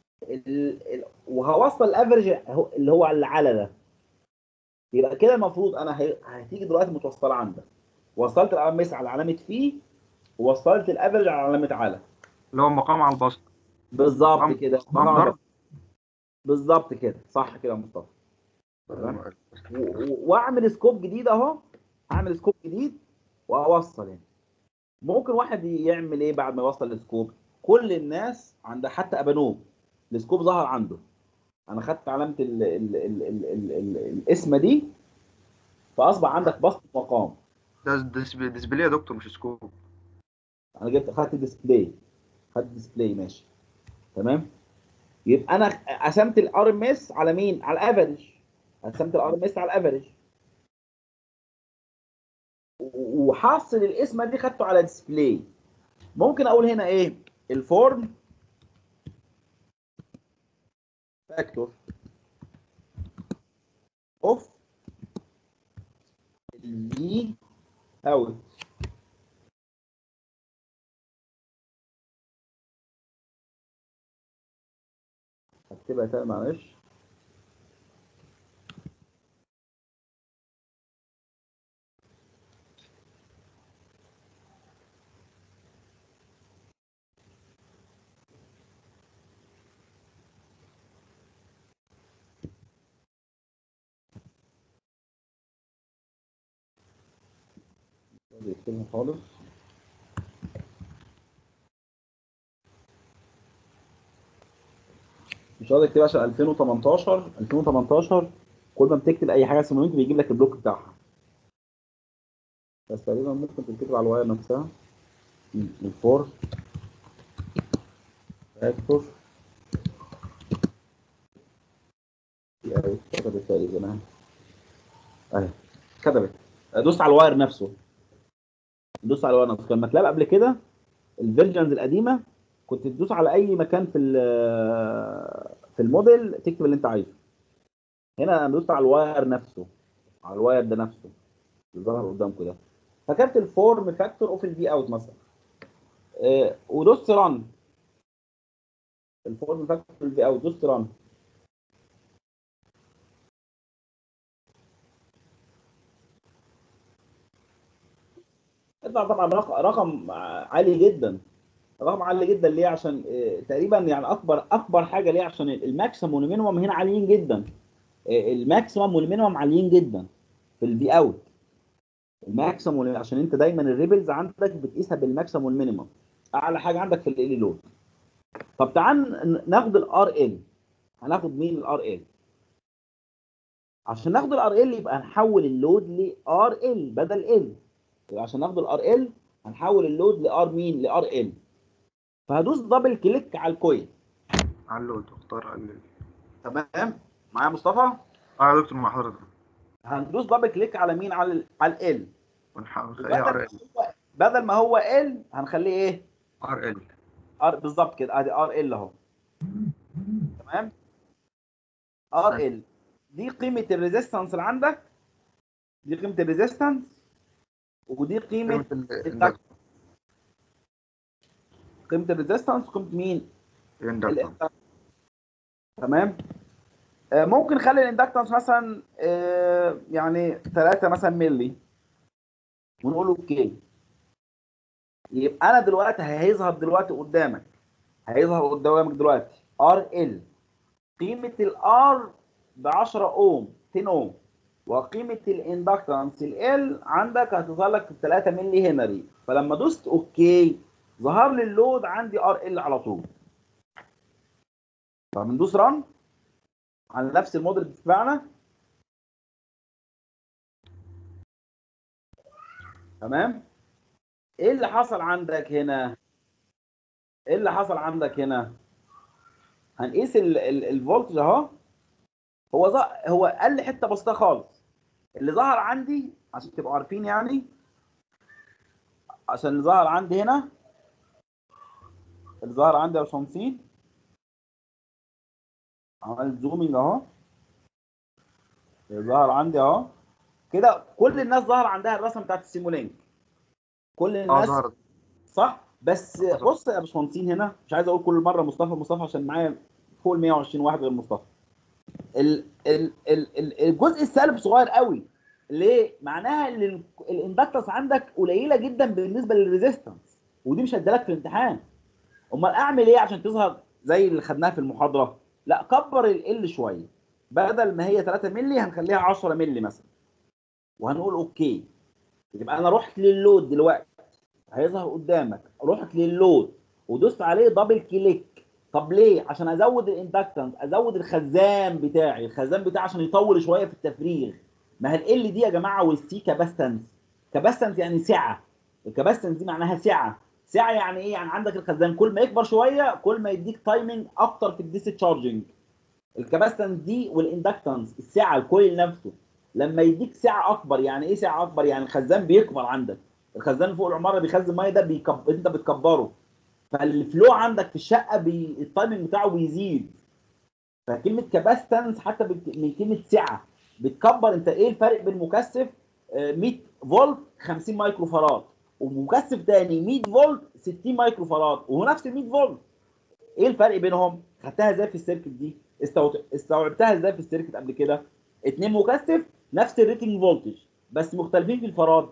وهوصل الافرج اهو اللي هو على العلى ده يبقى كده المفروض انا هي... هتيجي دلوقتي متوصله عندك وصلت الار ام اس على علامه في ووصلت الافرج على علامه على اللي هو مقام على البسط بالظبط مقام- كده مقام ضرب بالظبط كده صح كده يا مصطفى تمام. و- و- واعمل سكوب جديد اهو هعمل سكوب جديد واوصل هنا ممكن واحد يعمل ايه بعد ما يوصل السكوب كل الناس عندها حتى ابانوب السكوب ظهر عنده انا خدت علامه ال ال ال ال ال ال الاسم دي فاصبح عندك بسط مقام ده ديسب- ديسبلاي يا دكتور مش سكوب انا جبت خدت ديسبلاي خدت ديسبلاي ماشي تمام يبقى انا قسمت الار ام اس على مين على الافريج قسمت الار ام اس على الافريج و- وحاصل الاسم دي خدته على ديسبلاي ممكن اقول هنا ايه الفورم فاكتور اوف الفي اوت هكتبها تاني معلش يكتبها خالص مش عايز اكتبها عشان 2018 2018 كل ما بتكتب اي حاجه سيمولينك بيجيب لك البلوك بتاعها بس تقريبا ممكن تكتب على الواير نفسها م، الفور فاكتور دي أهي، كتبت تقريبا اهي اهي كتبت دوست على الواير نفسه دوست على الواير نفسه كان ماتلاب قبل كده الفيرجنز القديمه كنت تدوس على اي مكان في ال- في الموديل تكتب اللي انت عايزه هنا انا دوست على الواير نفسه على الواير ده نفسه اللي ظهر قدامكم ده فكتبت الفورم فاكتور اوف الفي اوت مثلا آه، ودوست ران الفورم فاكتور الفي اوت دوست ران يطلع طبعا رق- رقم عالي جدا رقم عالي جدا ليه عشان آه، تقريبا يعني اكبر اكبر حاجه ليه عشان الماكسيمم والمينيمم هنا عاليين جدا آه، الماكسيمم والمينيمم عاليين جدا في الفي اوت الماكسيمم وال- عشان انت دايما الريبلز عندك بتقيسها بالماكسيمم والمينيمم اعلى حاجه عندك في ال لود طب تعال ن- ناخد الار ال هناخد مين الار ال عشان ناخد الار ال يبقى هنحول اللود لار ال بدل ال يبقى عشان ناخد الار ال هنحول اللود لار مين لار ال فهدوس دبل كليك على الكويل على اللود اختار قلل تمام معايا مصطفى اه يا دكتور مع حضرتك هندوس دبل كليك على مين على ال على ال ونخليها ار ال بدل ما هو ال هنخليه ايه ار ال ار بالظبط كده ادي ار ال اهو تمام ار ال دي قيمه الريزيستنس اللي عندك دي قيمه الريزيستنس ودي قيمه الإندكتنس. قيمه الريزيستنس وقيمه مين الإندكتنس. تمام آه، ممكن نخلي الاندكتنس مثلا آه، يعني 3 مثلا ملي ونقول اوكي يبقى انا دلوقتي هيظهر دلوقتي قدامك هيظهر قدامك دلوقتي ار ال قيمه الار ب 10 اوم 10 اوم وقيمه الاندكتنس ال عندك هتظهر لك 3 ملي هنري فلما دوست اوكي ظهر لي اللود عندي ار ال على طول طب ندوس ران على نفس الموديل بتاعنا تمام ايه اللي حصل عندك هنا ايه اللي حصل عندك هنا هنقيس ال- ال- الفولتج اهو هو ظ... هو قل حته بسيطه خالص اللي ظهر عندي عشان تبقوا عارفين يعني عشان اللي ظهر عندي هنا اللي ظهر عندي يا باشمهندسين عملت زومينج اهو اللي ظهر عندي اهو كده كل الناس ظهر عندها الرسمه بتاعت السيمولينك كل اه الناس ظهرت صح بس بص يا باشمهندسين هنا مش عايز اقول كل مره مصطفى مصطفى عشان معايا فوق ال 120 واحد غير مصطفى ال ال ال ال الجزء السالب صغير قوي ليه معناها ان ال- الاندكتنس عندك قليله جدا بالنسبه للريزيستنس ودي مش هديلك في الامتحان امال اعمل ايه عشان تظهر زي اللي خدناها في المحاضره لا كبر ال شويه بدل ما هي 3 مللي هنخليها 10 مللي مثلا وهنقول اوكي يبقى انا رحت لللود دلوقتي هيظهر قدامك رحت لللود ودوست عليه دبل كليك طب ليه عشان ازود الاندكتنس ازود الخزان بتاعي الخزان بتاعي عشان يطول شويه في التفريغ ما هي ال دي يا جماعه والسي كاباستنس كاباستنس يعني سعه الكاباستنس دي معناها سعه سعه يعني ايه يعني عندك الخزان كل ما يكبر شويه كل ما يديك تايمنج اكتر في الديسشارجنج الكاباستنس دي والاندكتنس السعه الكويل نفسه لما يديك سعه اكبر يعني ايه سعه اكبر يعني الخزان بيكبر عندك الخزان اللي فوق العماره بيخزن ميه ده بيكب... انت بتكبره فالفلو عندك في الشقه بي... التايمنج بتاعه بيزيد فكلمه كاباستنس حتى بت... من كلمه سعه بتكبر انت ايه الفرق بين مكثف آه، 100 فولت 50 مايكرو فاراد ومكثف تاني 100 فولت 60 مايكرو فاراد وهو نفس ال 100 فولت ايه الفرق بينهم خدتها ازاي في السيركت دي استوع- استوعبتها ازاي في السيركت قبل كده اتنين مكثف نفس الريتنج فولتج بس مختلفين في الفراد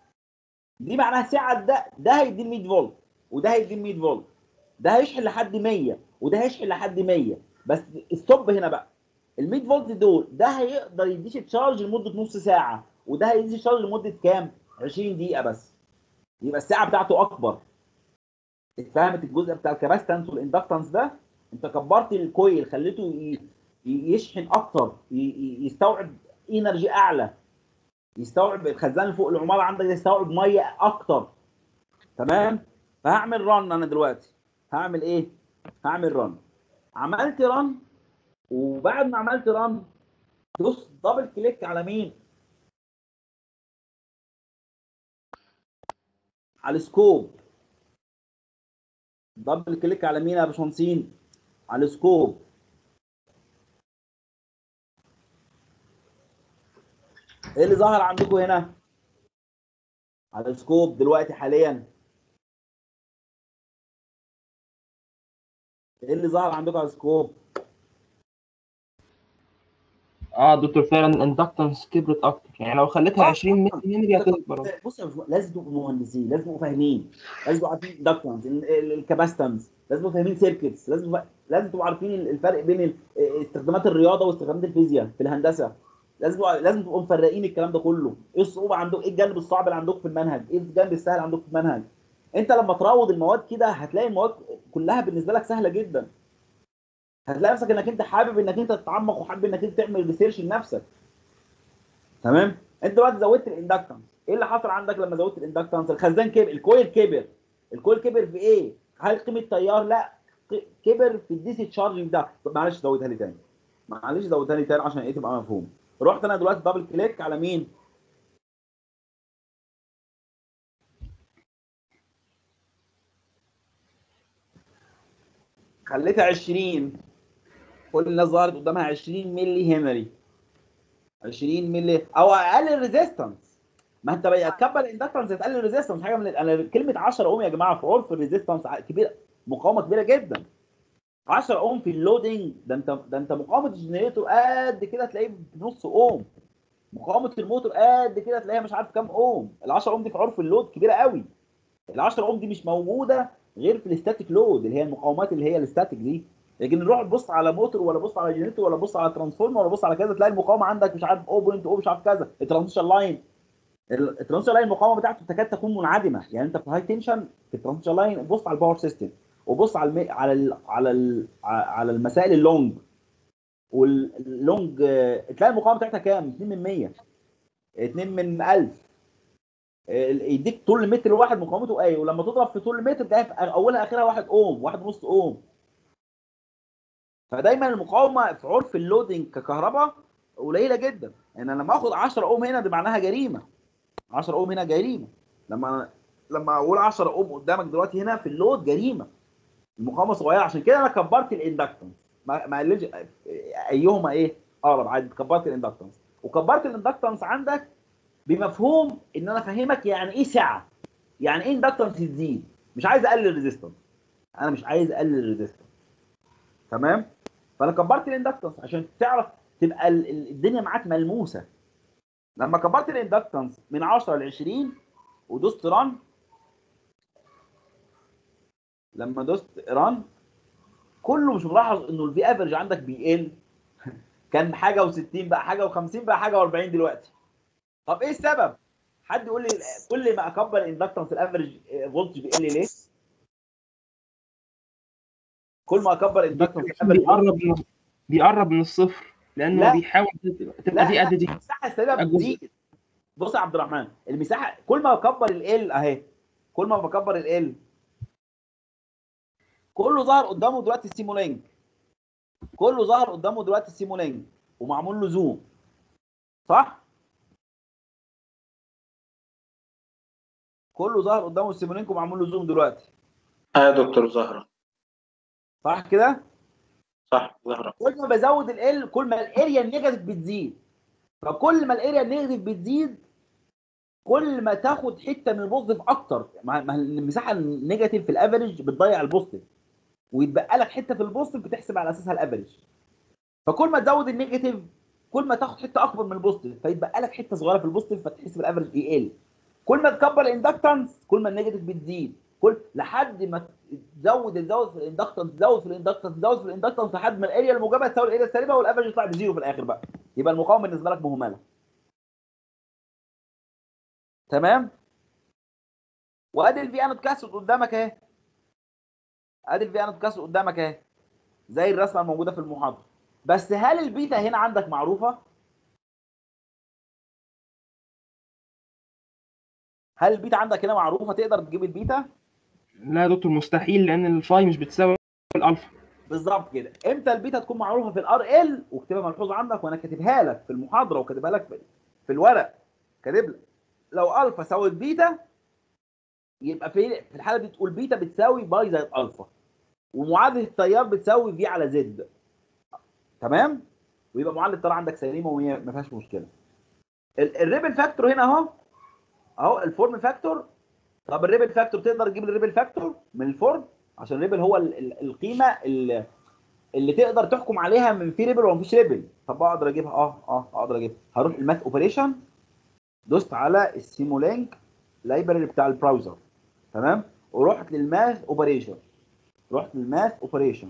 دي معناها سعه ده ده هيدي 100 فولت وده هيدي 100 فولت ده هيشحن لحد 100 وده هيشحن لحد 100 بس الستوب هنا بقى ال 100 فولت دول ده هيقدر يديش تشارج لمده نص ساعه وده هيديش تشارج لمده كام 20 دقيقه بس يبقى الساعه بتاعته اكبر اتفهمت الجزء بتاع الكاباستنس والاندكتنس ده انت كبرت الكويل خليته ي- ي- يشحن اكتر ي- ي- يستوعب انرجي اعلى يستوعب الخزان اللي فوق العماره عندك يستوعب ميه اكتر تمام فهعمل رن انا دلوقتي هعمل ايه هعمل رن عملت رن وبعد ما عملت رن دوس دبل كليك على مين على السكوب دبل كليك على مين يا باشمهندسين على السكوب ايه اللي ظهر عندكم هنا على السكوب دلوقتي حاليا ايه اللي ظهر عندكم على السكوب اه دكتور فعلا الاندكتنس كبرت اكتر يعني لو خليتها آه، 20 ملي هنري هتكبر بص يا باشمهندس، لازم تبقوا مهندسين لازم تبقوا فاهمين لازم تبقوا عارفين الدكتنس الكاباستنس لازم تبقوا فاهمين سيركتس لازم تبقوا لازم تبقوا عارفين الفرق بين ال- استخدامات الرياضه واستخدامات الفيزياء في الهندسه لازم تبقوا لازم تبقوا مفرقين الكلام ده كله ايه الصعوبه عندكم ايه الجانب الصعب اللي عندكم في المنهج ايه الجانب السهل عندكم في المنهج انت لما تروض المواد كده هتلاقي المواد كلها بالنسبه لك سهله جدا هتلاقي نفسك انك انت حابب انك انت تتعمق وحابب انك انت تعمل ريسيرش لنفسك تمام انت دلوقتي زودت الاندكتنس ايه اللي حصل عندك لما زودت الاندكتنس الخزان كبر الكويل كبر الكويل كبر في ايه هل قيمه تيار لا ك- كبر في الديسي تشارجنج ده طب معلش زودها لي تاني معلش زودها لي تاني عشان ايه تبقى مفهوم رحت انا دلوقتي دبل كليك على مين خليتها 20 كل الناس ظهرت قدامها 20 ملي هنري 20 ملي او اقل ريزيستنس ما انت بقى تكبر الاندكتنس هتقلل الريزيستنس حاجه من انا كلمه 10 اوم يا جماعه في عرف الريزيستنس كبيره مقاومه كبيره جدا 10 اوم في اللودنج ده انت ده انت مقاومه الجنريتور قد كده تلاقيه بنص اوم مقاومه الموتور قد كده تلاقيها مش عارف كام اوم ال 10 اوم دي في عرف اللود كبيره قوي ال 10 اوم دي مش موجوده غير في الاستاتيك لود اللي هي المقاومات اللي هي الاستاتيك دي لكن نروح نبص على موتور ولا بص على جنريتور ولا بص على ترانسفورمر ولا بص على كذا تلاقي المقاومه عندك مش عارف 0.0 مش عارف كذا الترانسميشن لاين الترانسميشن لاين المقاومه بتاعته تكاد تكون منعدمه يعني انت في هاي تنشن في الترانسميشن لاين بص على الباور سيستم وبص على المي... على ال... على ال... على المسائل اللونج واللونج آه، تلاقي المقاومه بتاعتها كام 2 من 100 2 من 1000 آه، يديك طول المتر الواحد مقاومته ايه ولما تضرب في طول المتر تلاقي في اولها اخرها 1 اوم 1 ونص اوم فدايما المقاومه في عرف اللودنج ككهرباء قليله جدا يعني انا لما اخد 10 اوم هنا دي معناها جريمه 10 اوم هنا جريمه لما لما اقول 10 اوم قدامك دلوقتي هنا في اللود جريمه المقاومه صغيره عشان كده انا كبرت الاندكتنس ما ما قللش ايهما ايه اقرب عادي كبرت الاندكتنس وكبرت الاندكتنس عندك بمفهوم ان انا افهمك يعني ايه سعه يعني ايه اندكتنس تزيد مش عايز اقلل الريزيستنس انا مش عايز اقلل الريزيستنس تمام فانا كبرت الاندكتنس عشان تعرف تبقى ال- ال- الدنيا معاك ملموسه لما كبرت الاندكتنس من 10 ل 20 ودوست ران لما دوست ران كله مش ملاحظ انه الفي افرج عندك بيقل كان حاجه و60 بقى حاجه و50 بقى حاجه و40 دلوقتي طب ايه السبب؟ حد يقول لي كل ما اكبر الاندكتنس الافرج فولتج بيقل ليه؟ كل ما اكبر الاندكتنس الافرج بيقرب من بيقرب من الصفر لانه لا. هو بيحاول تبقى دي لا قد دي المساحه السبب الجزء. بتزيد بص يا عبد الرحمن المساحه كل ما بكبر ال اهي كل ما بكبر ال كله ظهر قدامه دلوقتي السيمولينك كله ظهر قدامه دلوقتي السيمولينك ومعمول له زوم صح كله ظهر قدامه السيمولينك ومعمول له زوم دلوقتي اه يا دكتور زهرة صح كده صح زهرة كل ما بزود ال كل ما الاريا النيجاتيف بتزيد فكل ما الاريا النيجاتيف بتزيد كل ما تاخد حته من البوزيتيف اكتر مع مع المساحه النيجاتيف في الافريج بتضيع البوزيتيف ويتبقى لك حته في البوزيتيف بتحسب على اساسها الافريج فكل ما تزود النيجاتيف كل ما تاخد حته اكبر من البوزيتيف فيتبقى لك حته صغيره في البوزيتيف فتحسب الافريج يقل كل ما تكبر الاندكتنس كل ما النيجاتيف بتزيد كل لحد ما تزود تزود في الاندكتنس تزود في الاندكتنس تزود في الاندكتنس لحد ما الاريا الموجبه تساوي الاريا السالبه والافرج يطلع بزيرو في الاخر بقى يبقى المقاومه بالنسبه لك مهمله تمام وادي الفي انود كاسر قدامك اهي ادي الفي انود كاسر قدامك اهي زي الرسمه الموجوده في المحاضره بس هل البيتا هنا عندك معروفه هل البيتا عندك هنا معروفه تقدر تجيب البيتا لا يا دكتور مستحيل لان الفاي مش بتساوي الالفا بالظبط كده امتى البيتا تكون معروفه في الار ال واكتبها ملحوظه عندك وانا كاتبها لك في المحاضره وكاتبها لك في, في الورق كاتب لك لو الفا ساوت بيتا يبقى في في الحاله دي تقول بيتا بتساوي باي زائد الفا ومعادله التيار بتساوي في على زد تمام ويبقى معادله التيار عندك سليمه وهي ما فيهاش مشكله ال- الريبل فاكتور هنا اهو اهو الفورم فاكتور طب الريبل فاكتور تقدر تجيب الريبل فاكتور من الفورم عشان ريبل هو ال- ال- القيمه اللي, اللي تقدر تحكم عليها من في ريبل ولا مفيش ريبل طب اقدر اجيبها اه اه اقدر اجيبها هروح الماث اوبريشن دوست على السيمولينك لايبرري بتاع البراوزر تمام ورحت للماث اوبريشن رحت للماث اوبريشن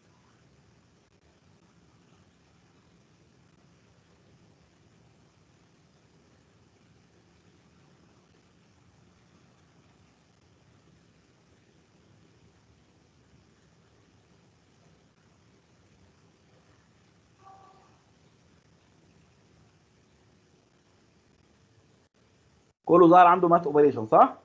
كله ظهر عنده ماث اوبريشن صح؟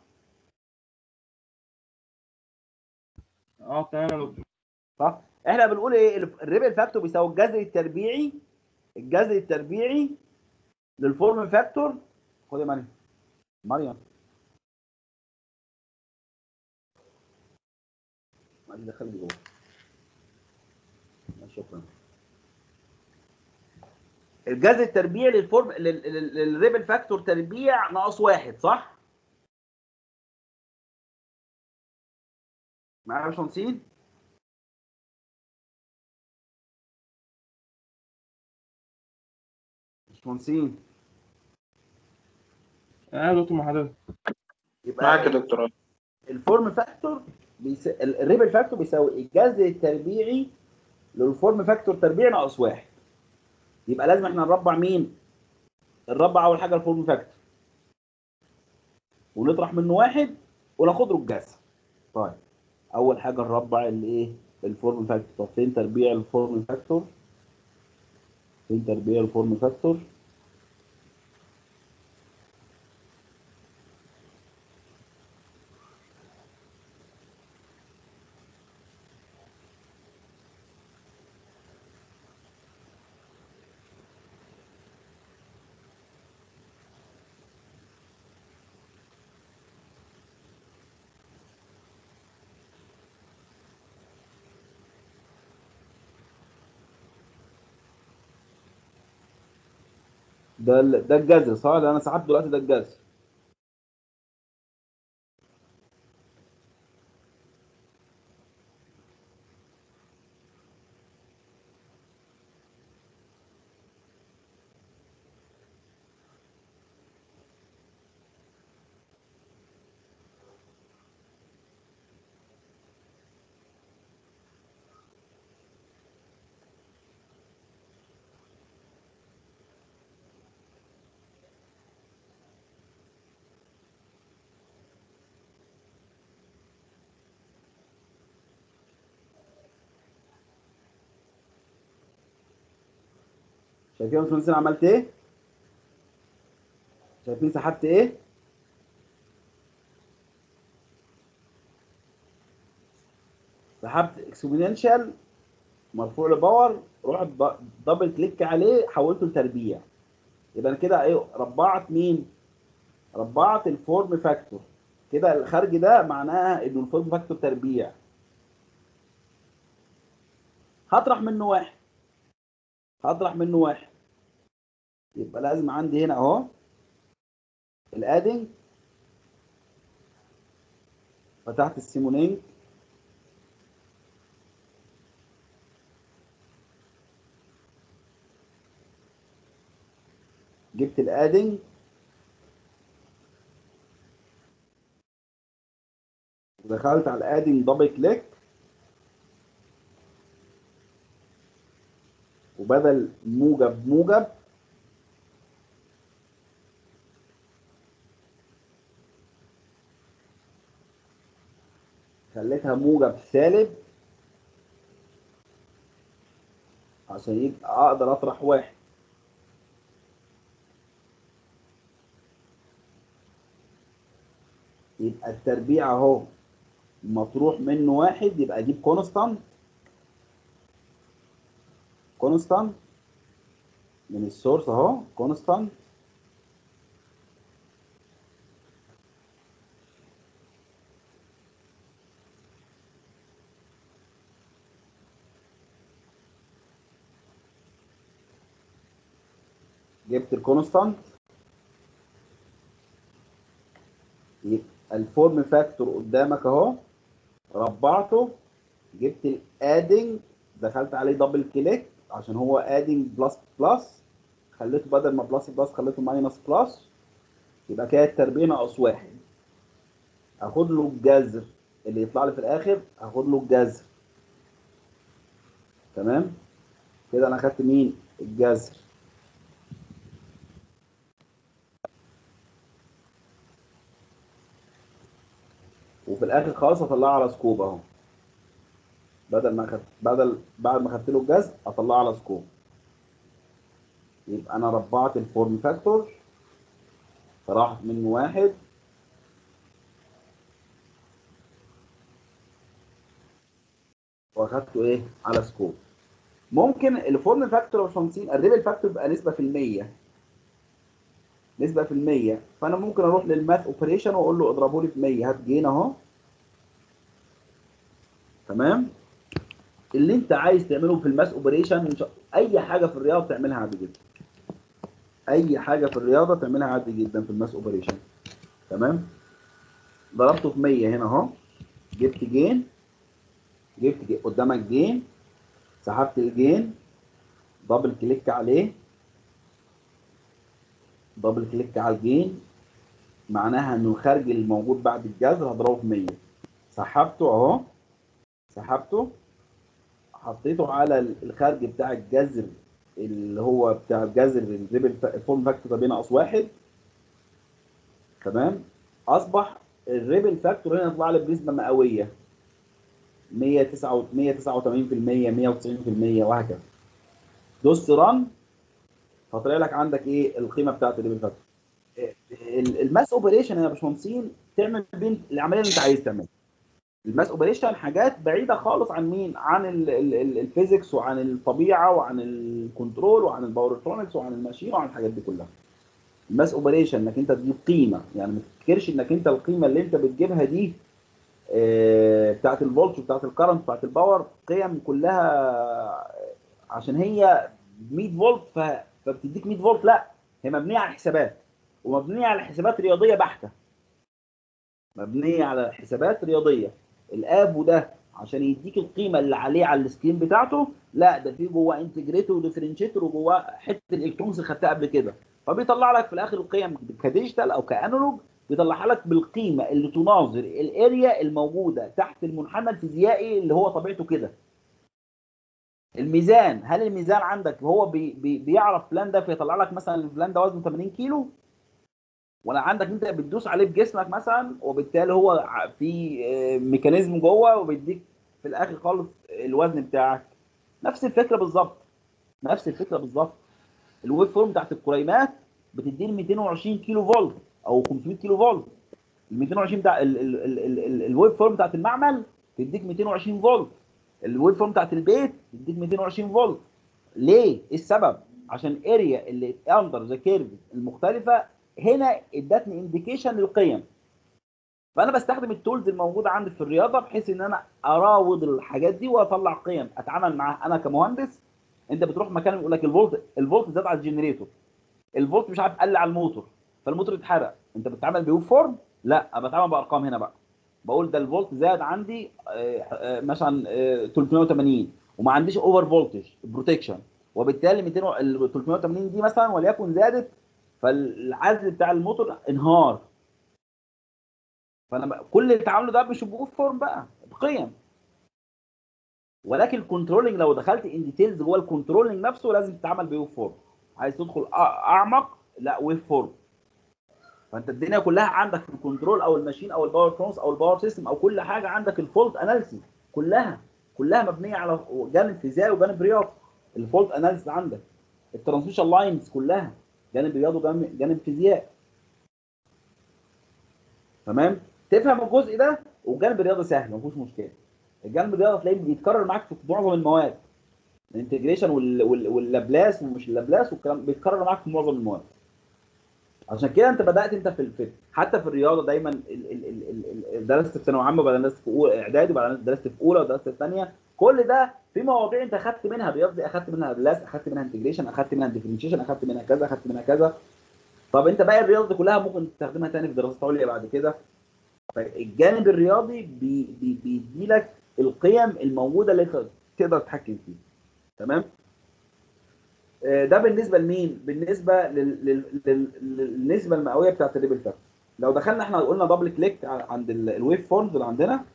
اه تمام يا دكتور صح؟ احنا بنقول ايه الريبل فاكتور بيساوي الجذر التربيعي الجذر التربيعي للفورم فاكتور خد يا مريم مريم معلش دخلني جوه ماشي، شكرا الجذر التربيعي للفورم لل- لل- للريبل فاكتور تربيع ناقص واحد صح؟ معايا يا باشمهندسين؟ باشمهندسين اه يا دكتور مع حضرتك يبقى معاك يا دكتور الفورم فاكتور بيس... ال- الريبل فاكتور بيساوي الجذر التربيعي للفورم فاكتور تربيع ناقص واحد يبقى لازم احنا نربع مين؟ نربع اول حاجه الفورم فاكتور ونطرح منه واحد وناخد له الجذر طيب اول حاجه نربع الايه؟ الفورم فاكتور طب فين تربيع الفورم فاكتور؟ فين تربيع الفورم فاكتور؟ ده ال- ده الجذر صح؟ ده انا سحبت دلوقتي ده الجذر شايفين يا باشمهندس انا عملت ايه؟ شايفين سحبت ايه؟ سحبت اكسبوننشال مرفوع لباور رحت ب- دبل كليك عليه حولته لتربيع يبقى انا كده ايه ربعت مين؟ ربعت الفورم فاكتور كده الخارج ده معناها انه الفورم فاكتور تربيع هطرح منه واحد هطرح منه واحد يبقى لازم عندي هنا اهو الادنج فتحت السيمونينج جبت الادنج ودخلت على الادنج دبل كليك وبدل موجب موجب خليتها موجب سالب عشان يبقى اقدر اطرح واحد يبقى التربيع اهو مطروح منه واحد يبقى اجيب كونستانت كونستانت من السورس اهو كونستانت جبت الكونستانت يبقى الفورم فاكتور قدامك اهو ربعته جبت الادنج دخلت عليه دبل كليك عشان هو ادنج بلس بلس خليته بدل ما بلس بلس خليته ماينس بلس يبقى كده التربيع ناقص واحد هاخد له الجذر اللي يطلع لي في الاخر هاخد له الجذر تمام كده انا خدت مين الجذر وفي الاخر خالص هطلعه على سكوب اهو بدل ما خدت بدل بعد ما خدت له الجذر اطلعه على سكوب يبقى انا ربعت الفورم فاكتور فراحت منه واحد واخدته ايه على سكوب ممكن الفورم فاكتور يا باشمهندسين الريبل فاكتور بيبقى نسبه في المية نسبه في المية فانا ممكن اروح للماث اوبريشن واقول له اضربه لي في 100 هات جين اهو تمام اللي انت عايز تعمله في الماث اوبريشن اي حاجه في الرياضه تعملها عادي جدا اي حاجه في الرياضه تعملها عادي جدا في الماث اوبريشن تمام ضربته في 100 هنا اهو جبت جين جبت جين. قدامك جين سحبت الجين دبل كليك عليه دبل كليك على الجين معناها انه الخارج الموجود بعد الجذر هضربه في 100 سحبته اهو سحبته حطيته على الخارج بتاع الجذر اللي هو بتاع الجذر الريبل الفورم فاكتور ده ناقص واحد تمام اصبح الريبل فاكتور هنا يطلع لي بنسبه مئويه 189 189% 190% وهكذا دوست ران فطلع لك عندك ايه القيمه بتاعت الريبل فاكتور الماس اوبريشن يا باشمهندسين تعمل بين العمليه اللي انت عايز تعملها الماس اوبريشن حاجات بعيده خالص عن مين عن الفيزيكس وعن الطبيعه وعن الكنترول وعن الباور الكترونكس وعن الماشين وعن الحاجات دي كلها الماس اوبريشن انك انت تجيب قيمه يعني ما تفتكرش انك انت القيمه اللي انت بتجيبها دي آه، بتاعت الفولت وبتاعت الكرنت بتاعت الباور قيم كلها عشان هي 100 فولت ف- فبتديك 100 فولت لا هي مبنيه على حسابات ومبنيه على حسابات رياضيه بحته مبنيه على حسابات رياضيه الاب ده عشان يديك القيمه اللي عليه على السكرين بتاعته لا ده في جواه انتجريتور وديفرنشيتور وجواه حته الالكترونز اللي خدتها قبل كده فبيطلع لك في الاخر القيم كديجيتال او كانالوج بيطلعها لك بالقيمه اللي تناظر الاريا الموجوده تحت المنحنى الفيزيائي اللي هو طبيعته كده الميزان هل الميزان عندك هو بي بي بيعرف فلان ده فيطلع لك مثلا الفلان ده وزنه 80 كيلو ولا عندك انت بتدوس عليه بجسمك مثلا وبالتالي هو ع- في آه، ميكانيزم جوه وبيديك في الاخر خالص الوزن بتاعك نفس الفكره بالظبط نفس الفكره بالظبط الويب فورم بتاعت الكريمات بتديني 220 كيلو فولت او 500 كيلو فولت ال 220 بتاع ال- ال- ال- ال- ال- الويب فورم بتاعت المعمل تديك 220 فولت الويب فورم بتاعت البيت تديك 220 فولت ليه؟ ايه السبب؟ عشان اريا اللي اندر ذا كيرف المختلفه هنا ادتني انديكيشن للقيم فانا بستخدم التولز الموجوده عندي في الرياضه بحيث ان انا اراوض الحاجات دي واطلع قيم اتعامل معاها انا كمهندس انت بتروح مكان يقول لك الفولت الفولت زاد على الجنريتور الفولت مش عارف قل على الموتور فالموتور اتحرق انت بتتعامل بويب فورم لا انا بتعامل بارقام هنا بقى بقول ده الفولت زاد عندي آه، آه، مثلا آه، 380 وما عنديش اوفر فولتج بروتكشن وبالتالي 200 و- ال 380 دي مثلا وليكن زادت فالعزل بتاع الموتور انهار فانا بقى كل اللي تعامله ده مش بويب فورم بقى بقيم ولكن الكنترولنج لو دخلت ان ديتيلز جوه الكنترولنج نفسه لازم تتعامل بويب فورم عايز تدخل أ- اعمق لا ويب فورم فانت الدنيا كلها عندك في الكنترول او الماشين او الباور كونس او الباور سيستم او كل حاجه عندك الفولت اناليسيس كلها كلها مبنيه على جانب فيزيائي وجانب رياضي الفولت اناليسيس عندك الترانسميشن لاينز كلها جانب رياضي وجانب جانب فيزيائي تمام تفهم الجزء ده والجانب الرياضي سهل ما فيهوش مشكله الجانب الرياضي تلاقيه بيتكرر معاك في معظم المواد الانتجريشن وال- وال- واللابلاس ومش اللابلاس والكلام بيتكرر معاك في معظم المواد عشان كده انت بدات انت في الفيلم حتى في الرياضه دايما ال- ال- ال- ال- ال- درست في ثانويه عامه وبعدين درست في أولى- اعدادي وبعدين درست في اولى ودرست في ثانيه كل ده في مواضيع انت اخدت منها رياضي اخدت منها لابلاس اخدت منها انتجريشن اخدت منها ديفرنشيشن اخدت منها كذا اخدت منها كذا طب انت باقي الرياضه دي كلها ممكن تستخدمها تاني في دراسات عليا بعد كده فالجانب الرياضي بي بي بيدي لك القيم الموجوده اللي انت تقدر تتحكم فيها تمام آه، ده بالنسبه لمين بالنسبه لل- لل- لل- للنسبه المئويه بتاعت الريبل فاكتور لو دخلنا احنا قلنا دبل كليك ع- عند ال- الويف فورمز اللي عندنا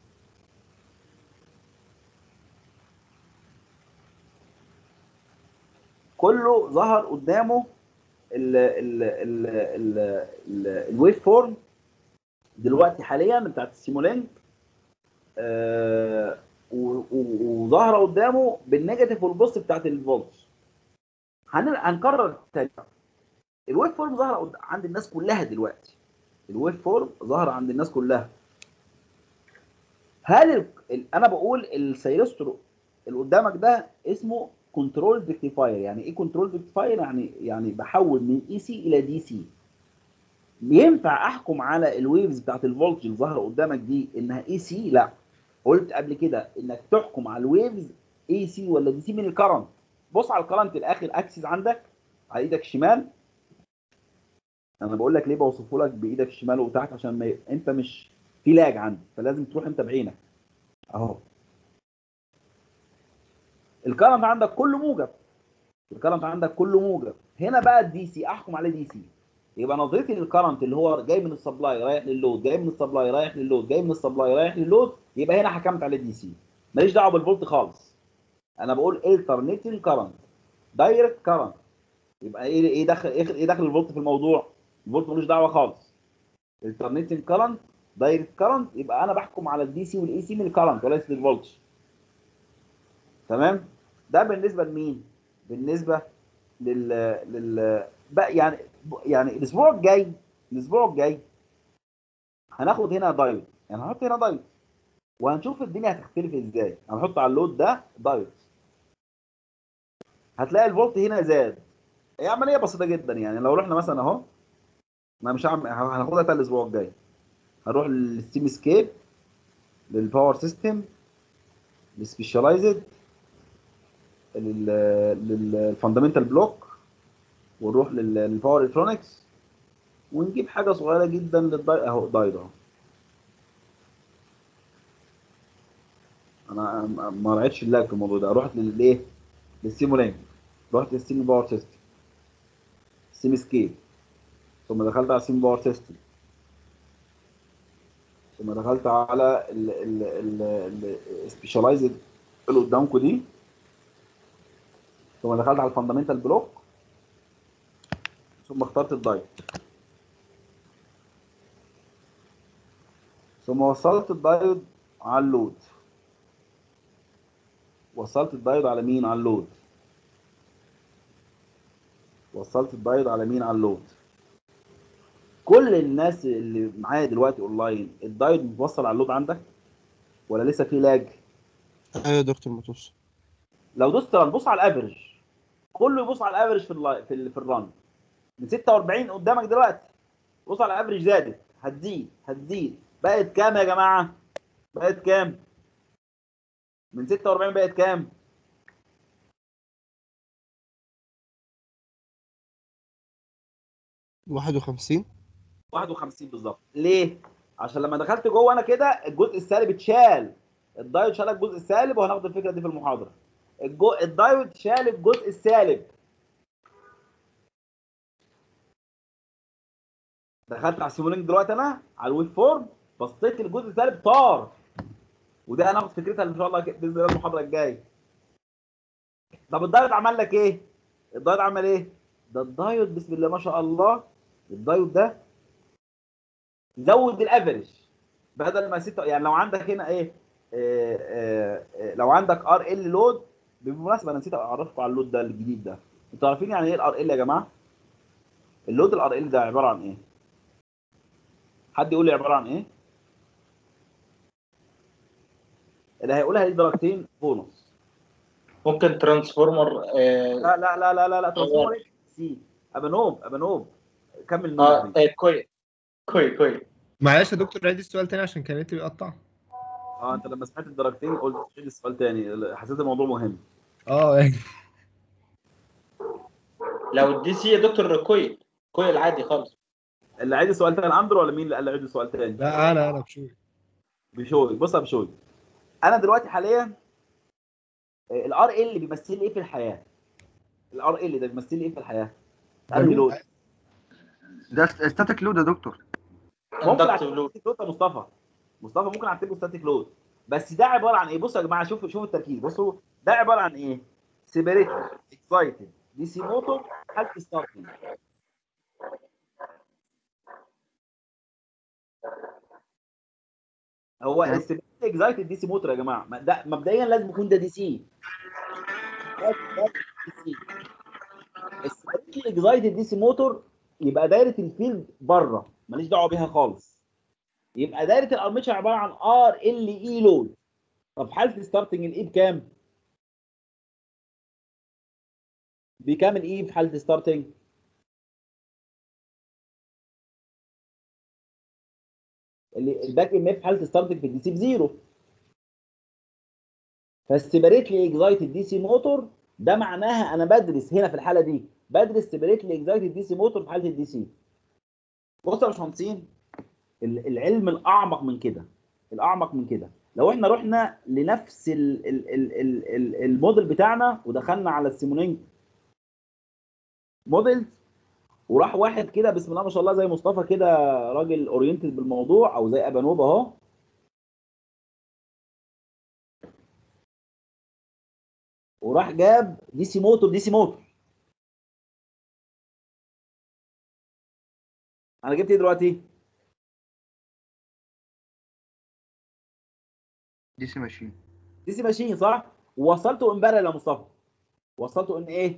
كله ظهر قدامه ال ال ال ال ال الويف فورم دلوقتي حاليا بتاعت السيمولينك آه و- و- وظاهره قدامه بالنيجاتيف والبوست بتاعت الفولت هن- هنكرر تاني الويف فورم ظاهره قد- عند الناس كلها دلوقتي الويف فورم ظاهره عند الناس كلها هل ال... ال... انا بقول السيرسترو اللي قدامك ده اسمه كنترول ريكتيفاير يعني ايه كنترول ريكتيفاير يعني يعني بحول من اي سي الى دي سي ينفع احكم على الويفز بتاعت الفولتج اللي ظاهره قدامك دي انها اي سي لا قلت قبل كده انك تحكم على الويفز اي سي ولا دي سي من الكرنت بص على الكرنت الاخر اكسس عندك على ايدك الشمال انا بقول لك ليه بوصفه لك بايدك الشمال وتحت عشان ما ي... انت مش في لاج عندك فلازم تروح انت بعينك اهو الكرنت عندك كله موجب الكرنت عندك كله موجب هنا بقى الدي سي احكم عليه دي سي يبقى نظرتي للكرنت اللي هو جاي من السبلاي رايح لللود جاي من السبلاي رايح لللود جاي من السبلاي رايح لللود يبقى هنا حكمت عليه دي سي ماليش دعوه بالفولت خالص انا بقول الترنيتنج كرنت دايركت كرنت يبقى ايه ايه دخل ايه إيه دخل الفولت في الموضوع الفولت ملوش دعوه خالص الترنيتنج كرنت دايركت كرنت يبقى انا بحكم على الدي سي والاي سي من الكرنت وليس للفولتج تمام ده بالنسبه لمين بالنسبه لل لل بقى يعني يعني الاسبوع الجاي الاسبوع الجاي هناخد هنا دايود يعني هنحط هنا دايود وهنشوف الدنيا هتختلف ازاي هنحط على اللود ده دايود هتلاقي الفولت هنا زاد هي عمليه بسيطه جدا يعني لو رحنا مثلا اهو انا مش هعمل هناخدها بتاع الاسبوع الجاي هنروح للستيم سكيب للباور سيستم للسبيشاليزد للفاندامنتال بلوك ونروح لل- للباور الكترونكس ونجيب حاجه صغيره جدا للداي اهو دايد اهو انا ما- ما رأيتش اللاج في الموضوع ده رحت للايه للسيمولينك رحت للسيم باور سيستم سيم سكيب ثم دخلت على السيم باور سيستم ثم دخلت على السبيشاليزد اللي قدامكم دي ثم دخلت على الفاندامنتال بلوك ثم اخترت الدايت ثم وصلت الدايود على اللود وصلت الدايود على مين على اللود وصلت الدايود على مين على اللود كل الناس اللي معايا دلوقتي اونلاين الدايود متوصل على اللود عندك ولا لسه في لاج ايوه يا دكتور متوصل لو دوست ران بص على الافرج كله يبص على الافرج في اللاي في, ال- في الران من 46 قدامك دلوقتي بص على الافرج زادت هتزيد هتزيد بقت كام يا جماعه بقت كام من 46 بقت كام واحد وخمسين 51 بالظبط ليه عشان لما دخلت جوه انا كده الجزء السالب اتشال الدايود شال الجزء السالب وهناخد الفكره دي في المحاضره الجو... الدايود شال الجزء السالب دخلت على السيمولينج دلوقتي انا على الويب فورم بصيت الجزء السالب طار وده هناخد فكرتها ان شاء الله باذن الله المحاضره الجايه طب الدايود عمل لك ايه الدايود عمل ايه ده الدايود بسم الله ما شاء الله الدايود ده زود الافرج بدل ما ستة يعني لو عندك هنا ايه آه، آه، آه، لو عندك ار ال لود بالمناسبه انا نسيت اعرفكم على اللود ده الجديد ده انتوا عارفين يعني ايه الار ال يا جماعه اللود الار ال ده عباره عن ايه حد يقول لي عباره عن ايه اللي هيقولها لي درجتين بونص ممكن ترانسفورمر آه لا لا لا لا لا لا ترانسفورمر سي ابانوب ابانوب كمل اه نوم آه، كويس كويس كويس معلش يا دكتور عيد السؤال تاني عشان كان نتي بيقطع اه انت لما سمعت الدرجتين قلت عيد السؤال تاني حسيت الموضوع مهم اه يعني لو الدي سي يا دكتور كويل كويل عادي خالص اللي عايز سؤال تاني اندرو ولا مين اللي قال لي عايز سؤال تاني؟ لا انا انا بشوي بشوي بص يا بشوي انا دلوقتي حاليا الار ال بيمثل لي ايه في الحياه؟ الار ال ده بيمثل لي ايه في الحياه؟ انهي لود؟ ده ستاتيك لود يا دكتور ممكن Inductive اعتبره ستاتيك لود يا مصطفى مصطفى ممكن اعتبره ستاتيك لود بس ده عباره عن ايه؟ بصوا يا جماعه شوفوا شوفوا التركيز بصوا ده عباره عن ايه؟ سيبريتد اكسايتد دي سي موتور حاله ستارتنج هو السيبريتد اكسايتد دي سي موتور يا جماعه ما- ده مبدئيا لازم يكون ده دي سي السيبريتد اكسايتد دي سي موتور يبقى دايره الفيلد بره ماليش دعوه بيها خالص يبقى دايره الارميتشر عباره عن ار ال اي لود طب حاله الستارتنج الاي بكام؟ بكام الاي في حاله الستارتنج؟ اللي الباك ام اف في حاله الستارتنج في الدي سي بزيرو فالسيبريتلي اكزايتد دي سي موتور ده معناها انا بدرس هنا في الحاله دي بدرس سيبريتلي اكزايتد دي سي موتور في حاله الدي سي بصوا يا باشمهندسين ال- العلم الاعمق من كده الاعمق من كده لو احنا رحنا لنفس ال ال ال ال ال الموديل بتاعنا ودخلنا على السيمونينج موديل وراح واحد كده بسم الله ما شاء الله زي مصطفى كده راجل اورينتد بالموضوع او زي ابانوب اهو وراح جاب دي سي موتور دي سي موتور انا جبت ايه دلوقتي؟ دي سي ماشين دي سي ماشين صح؟ ووصلته امبارح يا مصطفى وصلته ان ايه؟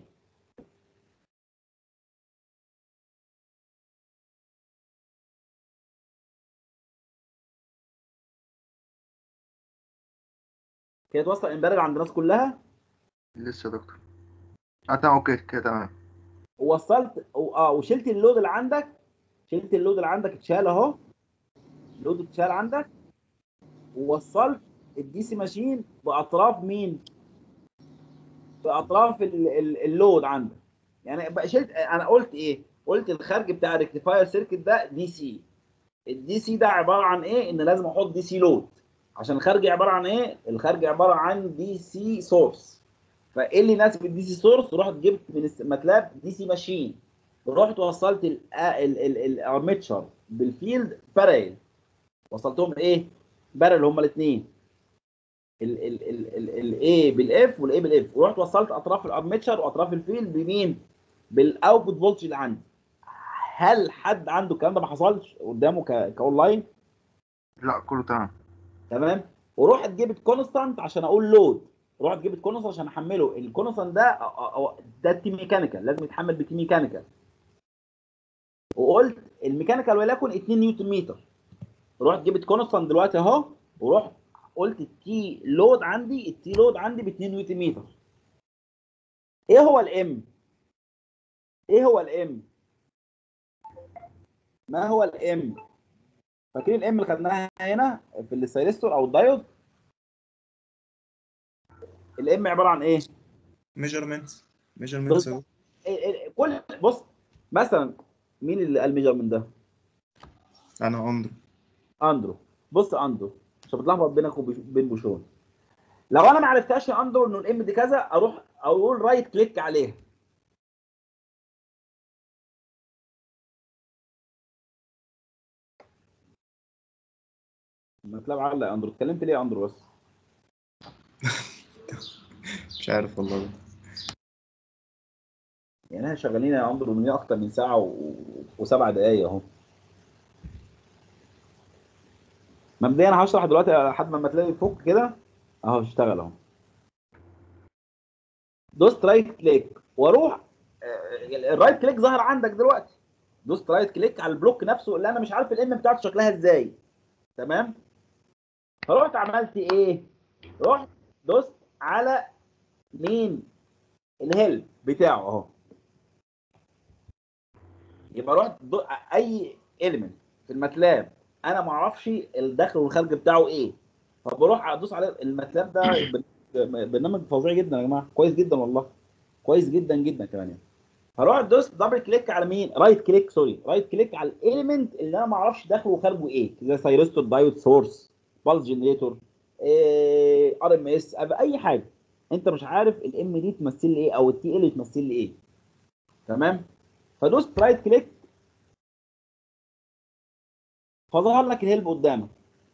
كده توصل امبارح عند الناس كلها لسه يا دكتور اه تمام اوكي كده تمام ووصلت و- اه وشلت اللود اللي عندك شلت اللود اللي عندك اتشال اهو اللود اتشال عندك ووصلت الدي سي ماشين باطراف مين؟ باطراف ال- ال- اللود عندك يعني بقى شلت انا قلت ايه؟ قلت الخارج بتاع الريكتيفاير سيركت ده دي سي الدي سي ده عباره عن ايه؟ ان لازم احط دي سي لود عشان الخارج عباره عن ايه؟ الخارج عباره عن دي سي سورس فايه اللي يناسب الدي سي سورس رحت جبت من الماتلاب دي سي ماشين رحت وصلت الارميتشر بالفيلد بارل وصلتهم ايه بارل هما الاثنين الاي بالاف والاي بالاف ورحت وصلت اطراف الارميتشر واطراف الفيلد بمين بالاوتبوت فولتج اللي عندي هل حد عنده الكلام ده ما حصلش قدامه ك- كاونلاين لا كله تمام تمام ورحت جبت كونستانت عشان اقول لود رحت جبت كونستانت عشان احمله الكونستانت ده أ- أ- أ- ده تي ميكانيكال لازم يتحمل بتي ميكانيكال وقلت الميكانيكال وليكن 2 نيوتن متر رحت جبت كونستانت دلوقتي اهو ورحت قلت التي لود عندي التي لود عندي ب 2 نيوتن متر ايه هو الام ايه هو الام ما هو الام فاكرين الام اللي خدناها هنا في السيرستور او الدايود الام عباره عن ايه ميجرمنت ميجرمنت ال- ال- كل بص مثلا مين اللي قال ميجرمنت ده انا اندرو اندرو بص يا اندرو عشان بتلخبط بينك وبين بوشون لو انا ما عرفتهاش يا اندرو انه الام دي كذا اروح اقول رايت كليك عليها ما تلعب علق يا اندرو اتكلمت ليه يا اندرو بس مش عارف والله يعني احنا شغالين يا اندرو من اكتر من ساعه و... وسبع دقايق اهو مبدئيا انا هشرح دلوقتي لحد ما تلاقي فوق كده اهو اشتغل اهو دوست رايت كليك واروح آه، الرايت كليك ظهر عندك دلوقتي دوست رايت كليك على البلوك نفسه اللي انا مش عارف الام بتاعته شكلها ازاي تمام فرحت عملت ايه رحت دوست على مين الهيلب بتاعه اهو يبقى رحت دو... اي اليمنت في الماتلاب انا ما اعرفش الداخل والخارج بتاعه ايه فبروح ادوس على الماتلاب ده بر- برنامج فظيع جدا يا جماعه كويس جدا والله كويس جدا جدا كمان يعني هروح ادوس دبل كليك على مين رايت كليك سوري رايت كليك على الاليمنت اللي انا ما اعرفش داخله وخارجه ايه زي سايرستور دايود سورس بالز جنريتور ار ام اس اي حاجه انت مش عارف الام دي تمثل لي ايه او التي ال تمثل لي ايه تمام فدوست رايت كليك فظهر لك الهيلب قدامك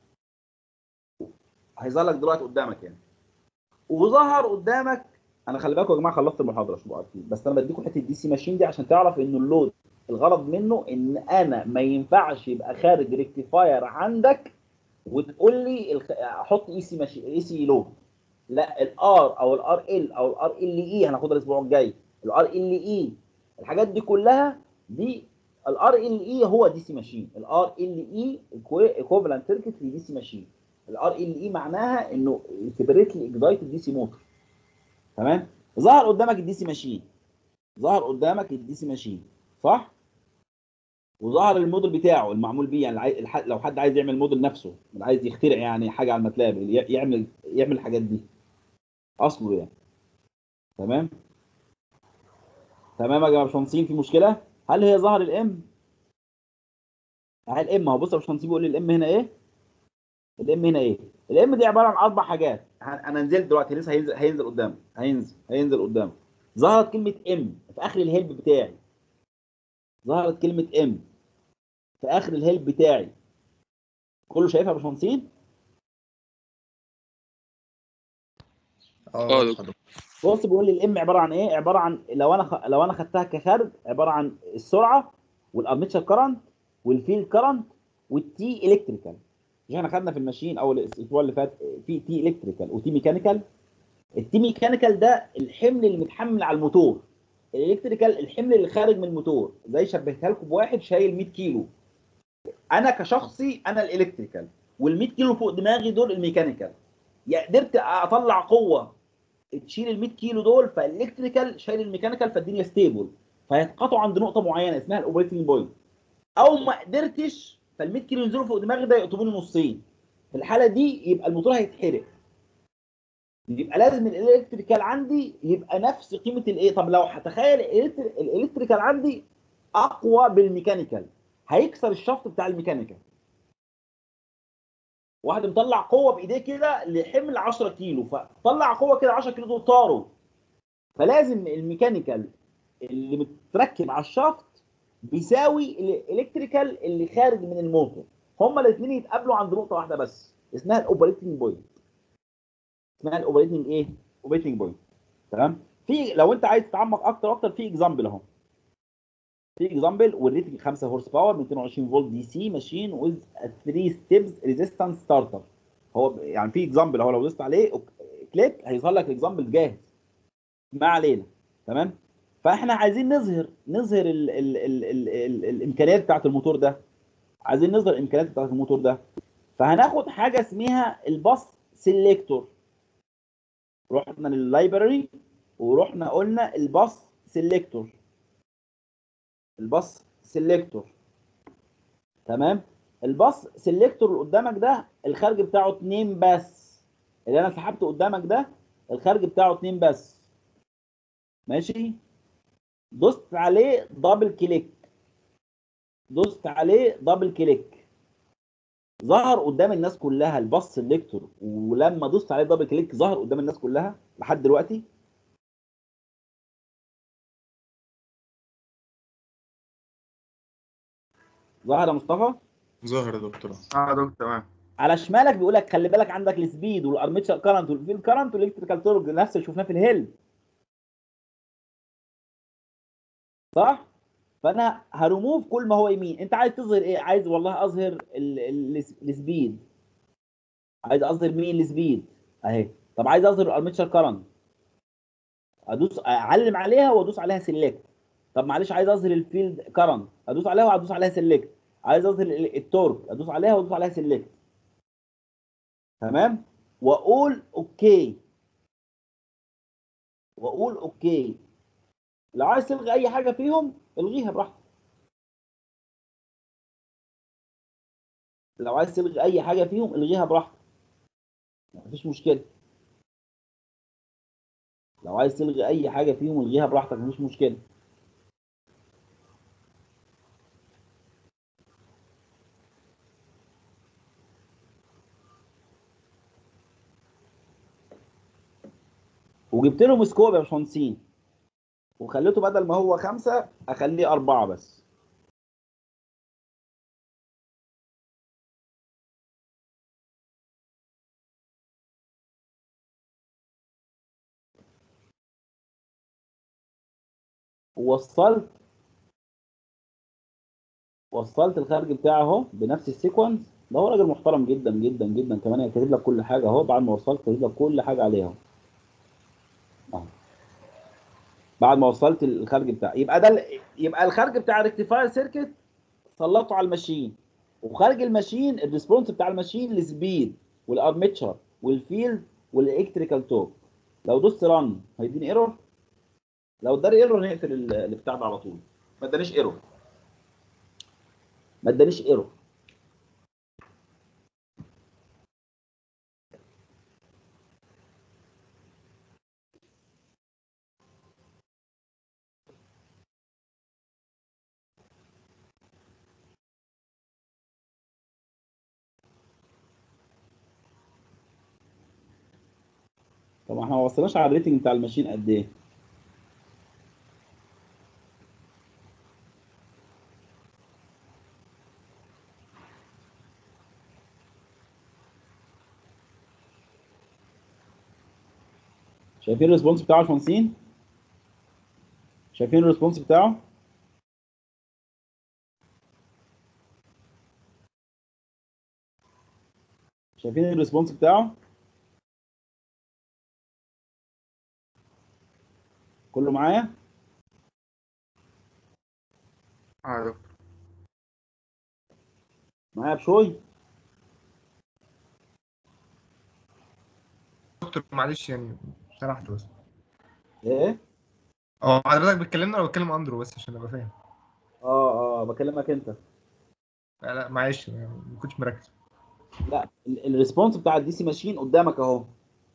هيظهر لك دلوقتي قدامك يعني وظهر قدامك انا خلي بالكم يا جماعه خلصت المحاضره مش عارفين بس انا بديكم حته الدي سي ماشين دي عشان تعرف ان اللود الغرض منه ان انا ما ينفعش يبقى خارج ريكتيفاير عندك وتقول لي الخ- احط اي سي ماشين اي سي لود لا الار او الار ال او الار ال اي هناخدها الاسبوع الجاي الار ال اي الحاجات دي كلها دي الار ال اي هو دي سي ماشين الار ال اي ايكوفالنت سيركت لدي سي ماشين الار ال اي معناها انه سيبريتلي اكزايتد دي سي موتور تمام ظهر قدامك الدي سي ماشين ظهر قدامك الدي سي ماشين صح وظهر الموديل بتاعه المعمول بيه يعني العي- الح- لو حد عايز يعمل موديل نفسه عايز يخترع يعني حاجه على الماتلاب ي- يعمل يعمل الحاجات دي اصله يعني تمام تمام يا جماعه باشمهندسين في مشكله هل هي ظهر الام هل الام هو بص يا باشمهندسين بيقول لي الام هنا ايه الام هنا ايه الام دي عباره عن اربع حاجات ه- انا نزلت دلوقتي لسه هينزل هينزل قدام هينزل هينزل قدام ظهرت كلمه ام في اخر الهيلب بتاعي ظهرت كلمه ام في اخر الهيلب بتاعي كله شايفها يا باشمهندسين اه اه واضحة دكتور. بص بيقول لي الام عباره عن ايه عباره عن لو انا خ... لو انا خدتها كخارج عباره عن السرعه والارميتشر كرنت والفيلد كرنت والتي الكتريكال مش احنا خدنا في الماشين اول الاسبوع اللي فات في تي الكتريكال وتي ميكانيكال التي ميكانيكال ده الحمل اللي متحمل على الموتور الالكتريكال الحمل اللي خارج من الموتور زي شبهتها لكم بواحد شايل 100 كيلو انا كشخصي انا الالكتريكال وال 100 كيلو فوق دماغي دول الميكانيكال يعني قدرت اطلع قوه تشيل ال 100 كيلو دول فالالكتريكال شايل الميكانيكال فالدنيا ستيبل فهيتقطعوا عند نقطه معينه اسمها الاوبريتنج بوينت او ما قدرتش فال 100 كيلو ينزلوا فوق دماغي ده يقطبوني نصين في الحاله دي يبقى الموتور هيتحرق يبقى لازم الالكتريكال عندي يبقى نفس قيمه الايه طب لو هتخيل الإلكتر- الالكتريكال عندي اقوى بالميكانيكال هيكسر الشفط بتاع الميكانيكال واحد مطلع قوه بايديه كده لحمل 10 كيلو فطلع قوه كده 10 كيلو دول طاروا فلازم الميكانيكال اللي متركب على الشافت بيساوي الالكتريكال اللي خارج من الموتور هما الاثنين يتقابلوا عند نقطه واحده بس اسمها الاوبريتنج بوينت اسمها الاوبريتنج ايه اوبريتنج بوينت تمام في لو انت عايز تتعمق اكتر واكتر في اكزامبل اهو في اكزامبل والريتنج 5 هورس باور 220 فولت دي سي ماشين ويز 3 ستيبس ريزيستنس ستارتر هو يعني في اكزامبل اهو لو دوست عليه أوك- كليك هيظهر لك الاكزامبل جاهز ما علينا تمام فاحنا عايزين نظهر نظهر ال ال ال ال ال الامكانيات بتاعت الموتور ده عايزين نظهر الامكانيات بتاعت الموتور ده فهناخد حاجه اسمها الباص سيلكتور رحنا لللايبراري ورحنا قلنا الباص سيلكتور الباص سيلكتور تمام الباص سيلكتور اللي قدامك ده الخارج بتاعه اتنين بس اللي انا سحبته قدامك ده الخارج بتاعه اتنين بس ماشي دوست عليه دبل كليك دوست عليه دبل كليك ظهر قدام الناس كلها الباص سيلكتور ولما دوست عليه دبل كليك ظهر قدام الناس كلها لحد دلوقتي ظهر يا مصطفى ظاهر يا دكتور اه يا دكتور تمام على شمالك بيقول لك خلي بالك عندك السبيد والارميتشر كارنت والفيل كارنت والالكتريكال تورج نفس اللي شفناه في الهيل صح فانا هرموف كل ما هو يمين انت عايز تظهر ايه عايز والله اظهر ال- ال- السبيد عايز اظهر مين السبيد اهي طب عايز اظهر الارميتشر كارنت ادوس اعلم عليها وادوس عليها سيلكت طب معلش عايز اظهر الفيلد كارنت ادوس عليها وادوس عليها سيلكت عايز اظهر ال- التورك ادوس عليها وادوس عليها سيلكت تمام واقول اوكي واقول اوكي لو عايز تلغي اي حاجه فيهم الغيها براحتك لو عايز تلغي اي حاجه فيهم الغيها براحتك مفيش مشكله لو عايز تلغي اي حاجه فيهم الغيها براحتك مفيش مشكله وجبت لهم سكوب يا باشمهندسين وخليته بدل ما هو خمسة اخليه أربعة بس ووصلت وصلت الخارج بتاعه اهو بنفس السيكونس ده هو راجل محترم جدا جدا جدا كمان كاتب لك كل حاجه اهو بعد ما وصلت كاتب لك كل حاجه عليها اهو بعد ما وصلت الخارج بتاع يبقى ده ال- يبقى الخارج بتاع الريكتيفاير سيركت سلطته على الماشين وخارج الماشين الريسبونس بتاع الماشين السبيد والارمتشر والفيلد والالكتريكال توك لو دوست رن هيديني ايرور لو اداني ايرور نقفل ال- البتاع ده على طول ما ادانيش ايرور ما ادانيش ايرور طب احنا ما وصلناش على الريتنج بتاع الماشين قد ايه شايفين الريسبونس بتاعه يا باشمهندسين شايفين الريسبونس بتاعه شايفين الريسبونس بتاعه كله معايا اه يا دكتور معايا بشوي دكتور معلش يعني سرحت بس ايه اه حضرتك بتكلمنا ولا بتكلم اندرو بس عشان ابقى فاهم اه اه بكلمك انت لا لا معلش يعني ما كنتش مركز لا ال- الريسبونس بتاع الدي سي ماشين قدامك اهو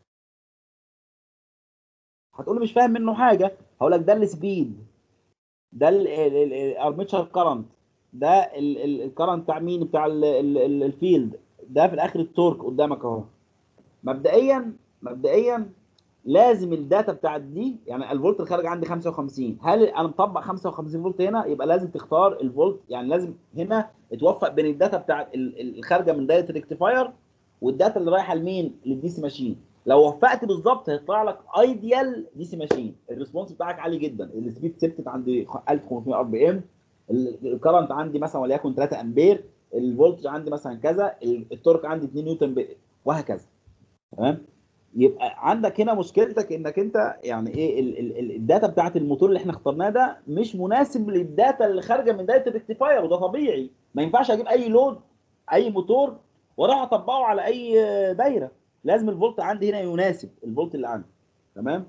هتقول لي مش فاهم منه حاجه هقول لك ده السبيد ده الارمتشر كرنت ده الكرنت بتاع مين بتاع ال- ال- ال- الفيلد ده في الاخر التورك قدامك اهو مبدئيا مبدئيا لازم الداتا بتاعت دي يعني الفولت الخارج عندي 55 هل انا مطبق 55 فولت هنا يبقى لازم تختار الفولت يعني لازم هنا اتوفق بين الداتا بتاعت ال- ال- الخارجه من دايره الريكتيفاير والداتا اللي رايحه لمين للدي سي ماشين لو وفقت بالظبط هيطلع لك ايديال دي سي ماشين الريسبونس بتاعك عالي جدا السبيد ثبتت عندي 1500 ار بي ام الكرنت عندي مثلا وليكن 3 امبير الفولتج عندي مثلا كذا ال- التورك عندي 2 نيوتن ب- وهكذا تمام يبقى عندك هنا مشكلتك انك انت يعني ايه ال ال ال الداتا بتاعت الموتور اللي احنا اخترناه ده مش مناسب للداتا اللي خارجه من دايره الريكتيفاير وده طبيعي ما ينفعش اجيب اي لود اي موتور واروح اطبقه على اي دايره لازم الفولت عندي هنا يناسب الفولت اللي عندي تمام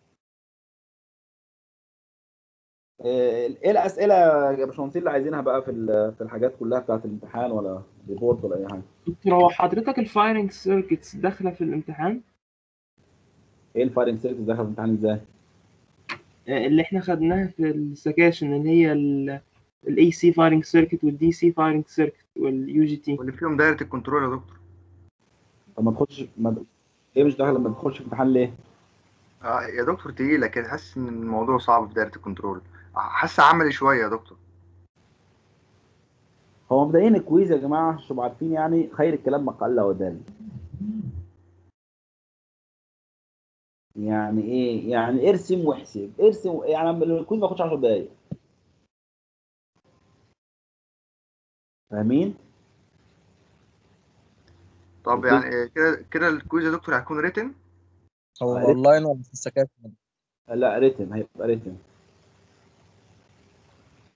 آه، ايه الاسئله يا باشمهندس اللي عايزينها بقى في ال- في الحاجات كلها بتاعت الامتحان ولا ريبورت ولا اي حاجه دكتور هو حضرتك الفايرنج سيركتس داخله في الامتحان ايه الفايرنج سيركت داخل في الامتحان ازاي آه، اللي احنا خدناها في السكاشن اللي هي الاي سي فايرنج سيركت والدي سي فايرنج سيركت واليو جي تي واللي فيهم دايره الكنترول يا دكتور طب ما تخش ما ليه مش داخل لما تخش في امتحان ليه آه يا دكتور تقيله كده حاسس ان الموضوع صعب في دايره الكنترول حاسس عملي شويه يا دكتور هو مبدئيا الكويز يا جماعه عشان تبقوا عارفين يعني خير الكلام ما قل ودل يعني ايه يعني ارسم واحسب ارسم يعني الكويز ما ياخدش 10 دقايق فاهمين طب يعني آه، كده كده الكويز يا دكتور هيكون ريتن هو عرفت. اونلاين ولا في السكاشن لا ريتم هيبقى ريتم